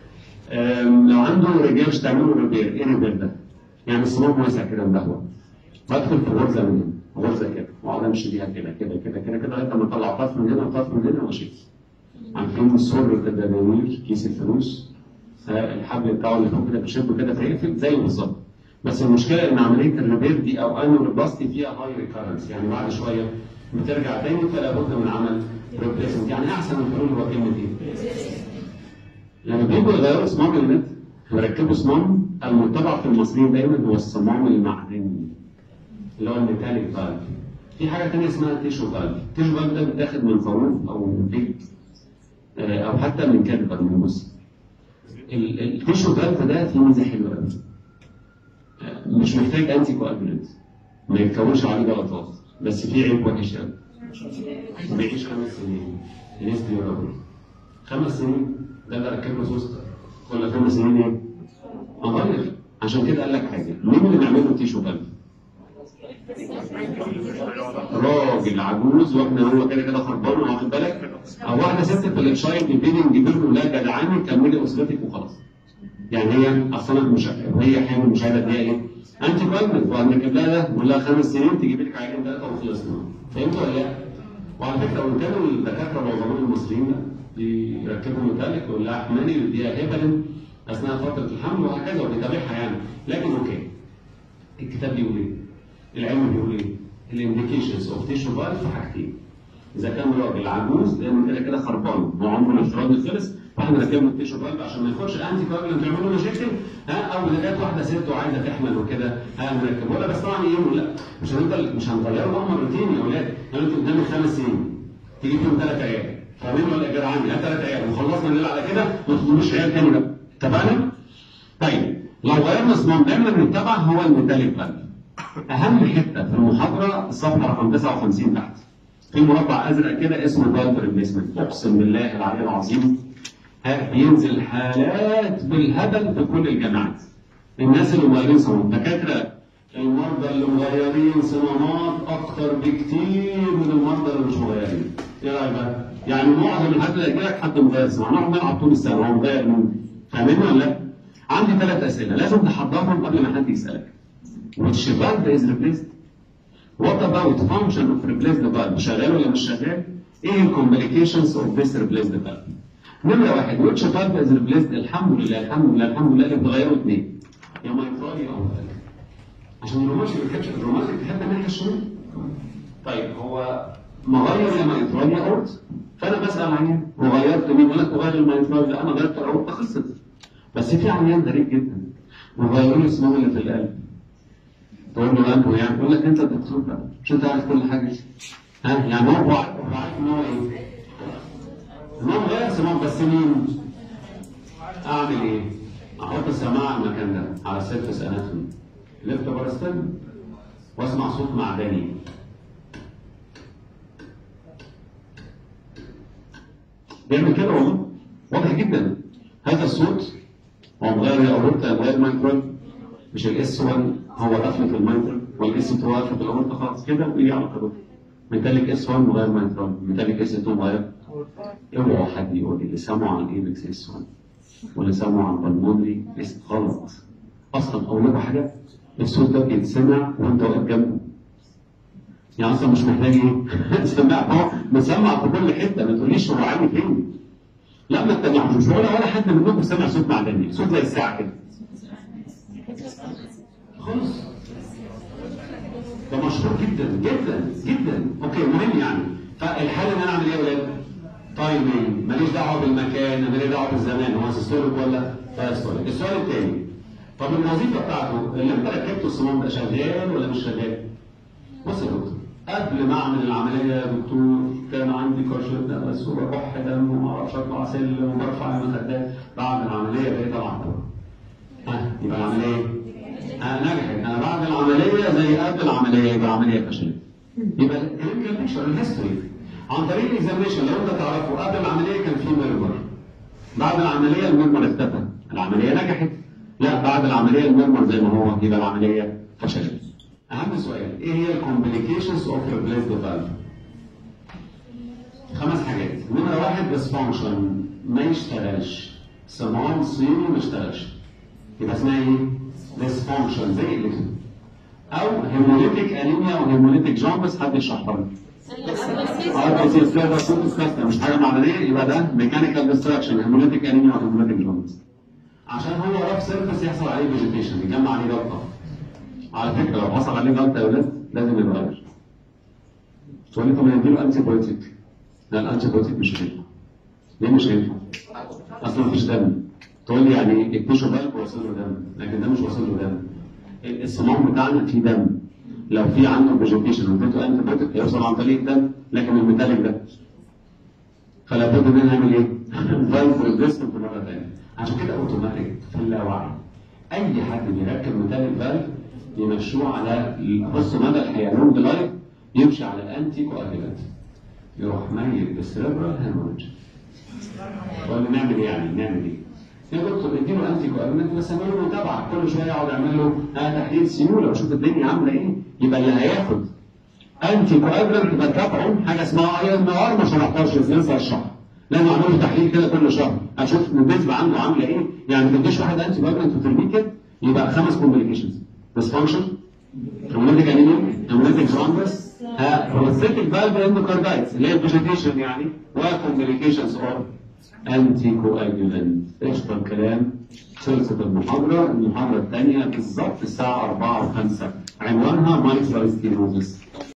أم، لو عنده رجاج تعمله ريبير ايه ريبير ده؟ يعني الصمام واسع كده مدهور بدخل في غرزه من هنا غرزه كده واقعد امشي بيها كده كده كده كده كده لغايه ما اطلع طرف من هنا وطرف من هنا واشيل عارفين السر كده جميل كيس الفلوس آه، الحبل بتاعه اللي فوق كده بشده كده فيقفل زيه بالظبط بس المشكله ان عمليه الريبير دي او انيول بلاستي فيها هاي ريكارنس يعني بعد شويه بترجع تاني فلا بد من عمل ريبليسمنت يعني احسن الحلول هو كلمه ايه؟ لما بيجوا يغيروا صمام النت ويركبوا صمام المتبع في المصريين دايما هو الصمام المعدني اللي هو الميتاليك فالف في حاجه ثانيه اسمها تيشو فالف التيشو فالف ده بيتاخد من خروف او من بيت آه، او حتى من كادبر من جزء ال- التيشو فالف ده فيه ميزه حلوه قوي آه، مش محتاج انتي كواجولانت ما يتكونش عليه جلطات بس فيه عيب وحش قوي بيعيش خمس سنين الناس ديورابل خمس سنين ده اللي ركب له سوستر ولا خمس سنين ايه؟ اغير عشان كده قال لك حاجه مين اللي بيعمل له تيشو فالف؟ راجل عجوز واحنا هو كده كده خربان واخد بالك او واحده ست في التشايلد بيدنج بيقول لا جدعاني كملي اسرتك وخلاص يعني هي اصلا مش وهي حامل مش عايزه تلاقي ايه؟ انت كويس وهنركب لها ده نقول لها خمس سنين تجيب لك عيالين ثلاثه وخلصنا فهمت ولا لا؟ وعلى فكره وان كانوا الدكاتره معظمهم المصريين ده بيركبوا ميتاليك يقول لها احملي ويديها هيبرين اثناء فتره الحمل وهكذا وبيتابعها يعني لكن اوكي الكتاب بيقول ايه؟ العلم بيقول ايه؟ الانديكيشنز اوف تيشو فالف حاجتين اذا كان راجل عجوز لانه كده كده خربان وعمره الافتراضي خلص فاحنا نركب له التيشو فالف عشان ما ياخدش انتي كواجولانت يعمل له مشاكل ها او اذا كانت واحده ست وعايزه تحمل وكده ها نركبه لها بس طبعا ايه لا مش هنفضل مش هنغيره بقى مرتين يا اولاد يعني انت قدامك خمس سنين تجيب فيهم ثلاث عيال فاهمين ولا يا جدعان ها ثلاث عيال وخلصنا الليله على كده ما تطلبوش عيال تاني بقى اتفقنا؟ طيب لو غيرنا صمام دايما بنتبع هو الميتاليك فالف اهم حته في المحاضره الصفحه رقم 59 تحت في مربع ازرق كده اسمه فالف ريبليسمنت اقسم بالله العلي العظيم ها بينزل حالات بالهبل في كل الجامعات الناس اللي مغيرين صمام دكاتره المرضى اللي مغيرين صمامات اكتر بكتير من المرضى اللي مش مغيرين ايه رايك بقى؟ يعني معظم الحالات اللي هتجيلك حد مغير صمام نقعد نلعب طول السنه هو مغير مين؟ فاهمين ولا لا؟ عندي ثلاث اسئله لازم تحضرهم قبل ما حد يسالك which valve is replaced What about function of replaced valve شغال ولا مش شغال؟ ايه ال complications of this replaced valve؟ نمرة واحد which valve is replaced الحمد لله الحمد لله الحمد لله اللي بتغيروا اثنين يا مايترالي او فالف عشان الروماتي ما بتحبش الروماتي بتحب الناحية الشمال طيب هو مغير يا مايترالي اوت فانا بسأل عنه وغيرت مين؟ يقول لك غير المايترالي لا انا غيرت الاوت خلصت بس في عيان غريب جدا مغيرين الصمام اللي في القلب تقول له انت يعني يقول لك انت الدكتور بقى مش انت عارف كل حاجه ها يعني هو هو عارف ان هو ايه؟ ان هو غير صمام بس مين؟ اعمل ايه؟ احط السماعه على المكان ده على السيرفس اناتومي لفت براستن واسمع صوت معدني بيعمل كده والله واضح جدا هذا الصوت هو مغير الاورطه مغير مايكرون مش الاس 1 هو قفله المايترال والاس 2 قفله الاورطه خلاص كده وايه علاقه بده ميتاليك اس 1 مغير مايترال ميتاليك اس 2 مغير اوعوا حد يقول لي اللي سمعوا عن ايبكس اس 1 واللي سمعوا عن بالمونري اس غلط اصلا اقول لكم حاجه الصوت ده بيتسمع وانت واقف جنبه يعني اصلا مش محتاج ايه سماع هو مسمع في كل حته ما تقوليش هو عامل فين لا ما تتابعوش ولا ولا حد منكم سمع صوت معدني صوت زي الساعه كده خالص ده مشهور جدا جدا جدا اوكي مهم يعني فالحل ان انا اعمل ايه يا ولاد؟ تايمينج ماليش دعوه بالمكان ماليش دعوه بالزمان هو سيستوليك ولا دايستوليك السؤال الثاني طب الوظيفه بتاعته اللي انت ركبته الصمام ده شغال ولا مش شغال؟ بص يا دكتور قبل ما اعمل العمليه يا دكتور كان عندي كرشه نفس وبكح دم وما اعرفش اطلع سلم وبرفع المخدات بعد العمليه بقيت العب كوره ها يبقى العمليه ايه؟ آه نجحت انا بعد العمليه زي قبل العمليه يبقى العمليه فشلت يبقى الكلينيكال بيكشر الهيستوري عن طريق الاكزاميشن لو انت تعرفه قبل العمليه كان في ميرمر بعد العمليه الميرمر اختفى العمليه نجحت لا بعد العمليه الميرمر زي ما هو يبقى العمليه فشلت اهم سؤال ايه هي الكومبليكيشنز اوف ريبليسد فالف خمس حاجات نمره واحد ديسفانكشن ما يشتغلش صمام صيني ما يشتغلش يبقى اسمها ايه؟ ديسفانكشن زي اللي كده او هيموليتيك انيميا او هيموليتيك جامبس حد يشرحها لي ار بي سي فليفر سوبس كاستر مش حاجه معدنيه يبقى ده ميكانيكال ديستراكشن هيموليتيك انيميا او هيموليتيك جامبس عشان هو رف سيرفس يحصل عليه فيجيتيشن يجمع عليه جلطه على فكره لو حصل عليه جلطه يا ولاد لازم يتغير تقول لي طب نديله انتي بايوتيك لا الانتي بايوتيك مش هينفع ليه مش هينفع؟ اصلا مفيش دم تقول لي يعني التيشو بالك واصل له دم لكن ده مش واصل له دم الصمام بتاعنا فيه دم لو في عنده فيجيتيشن واديته انتي بايوتيك هيوصل عن طريق الدم لكن الميتاليك ده فلا بد ان نعمل ايه؟ فالف ريزيستنت مره ثانيه عشان كده اوتوماتيك في اللاوعي اي حد بيركب ميتاليك فالف يمشوه على بص مدى الحياه لونج لايف يمشي على الانتي كواجولانت يروح ميت بالسيربرال هيموريدج ولا نعمل ايه يعني نعمل ايه؟ يا دكتور اديله انتي كواجولانت بس اعمل له متابعه كل شويه يقعد يعمل له آه تحليل سيوله وشوف الدنيا عامله ايه يبقى اللي هياخد انتي كواجولانت بتابعه حاجه اسمها اي ام ار ما شرحتهاش ننسى الشهر لازم اعمل له تحليل كده كل شهر اشوف النسبه عنده عامله ايه يعني ما تديش واحد انتي كواجولانت وترميه كده يبقى خمس كومبليكيشنز dysfunction هيموليتيك انيميا هيموليتيك جوندس بروستاتيك فالف اندوكاردايتس اللي هي الفيجيتيشن يعني وكومبليكيشنز اوف انتي كواجولانت قشطه الكلام خلصت المحاضره المحاضره الثانيه بالظبط الساعه 4 و5 عنوانها مايكرو ستينوزس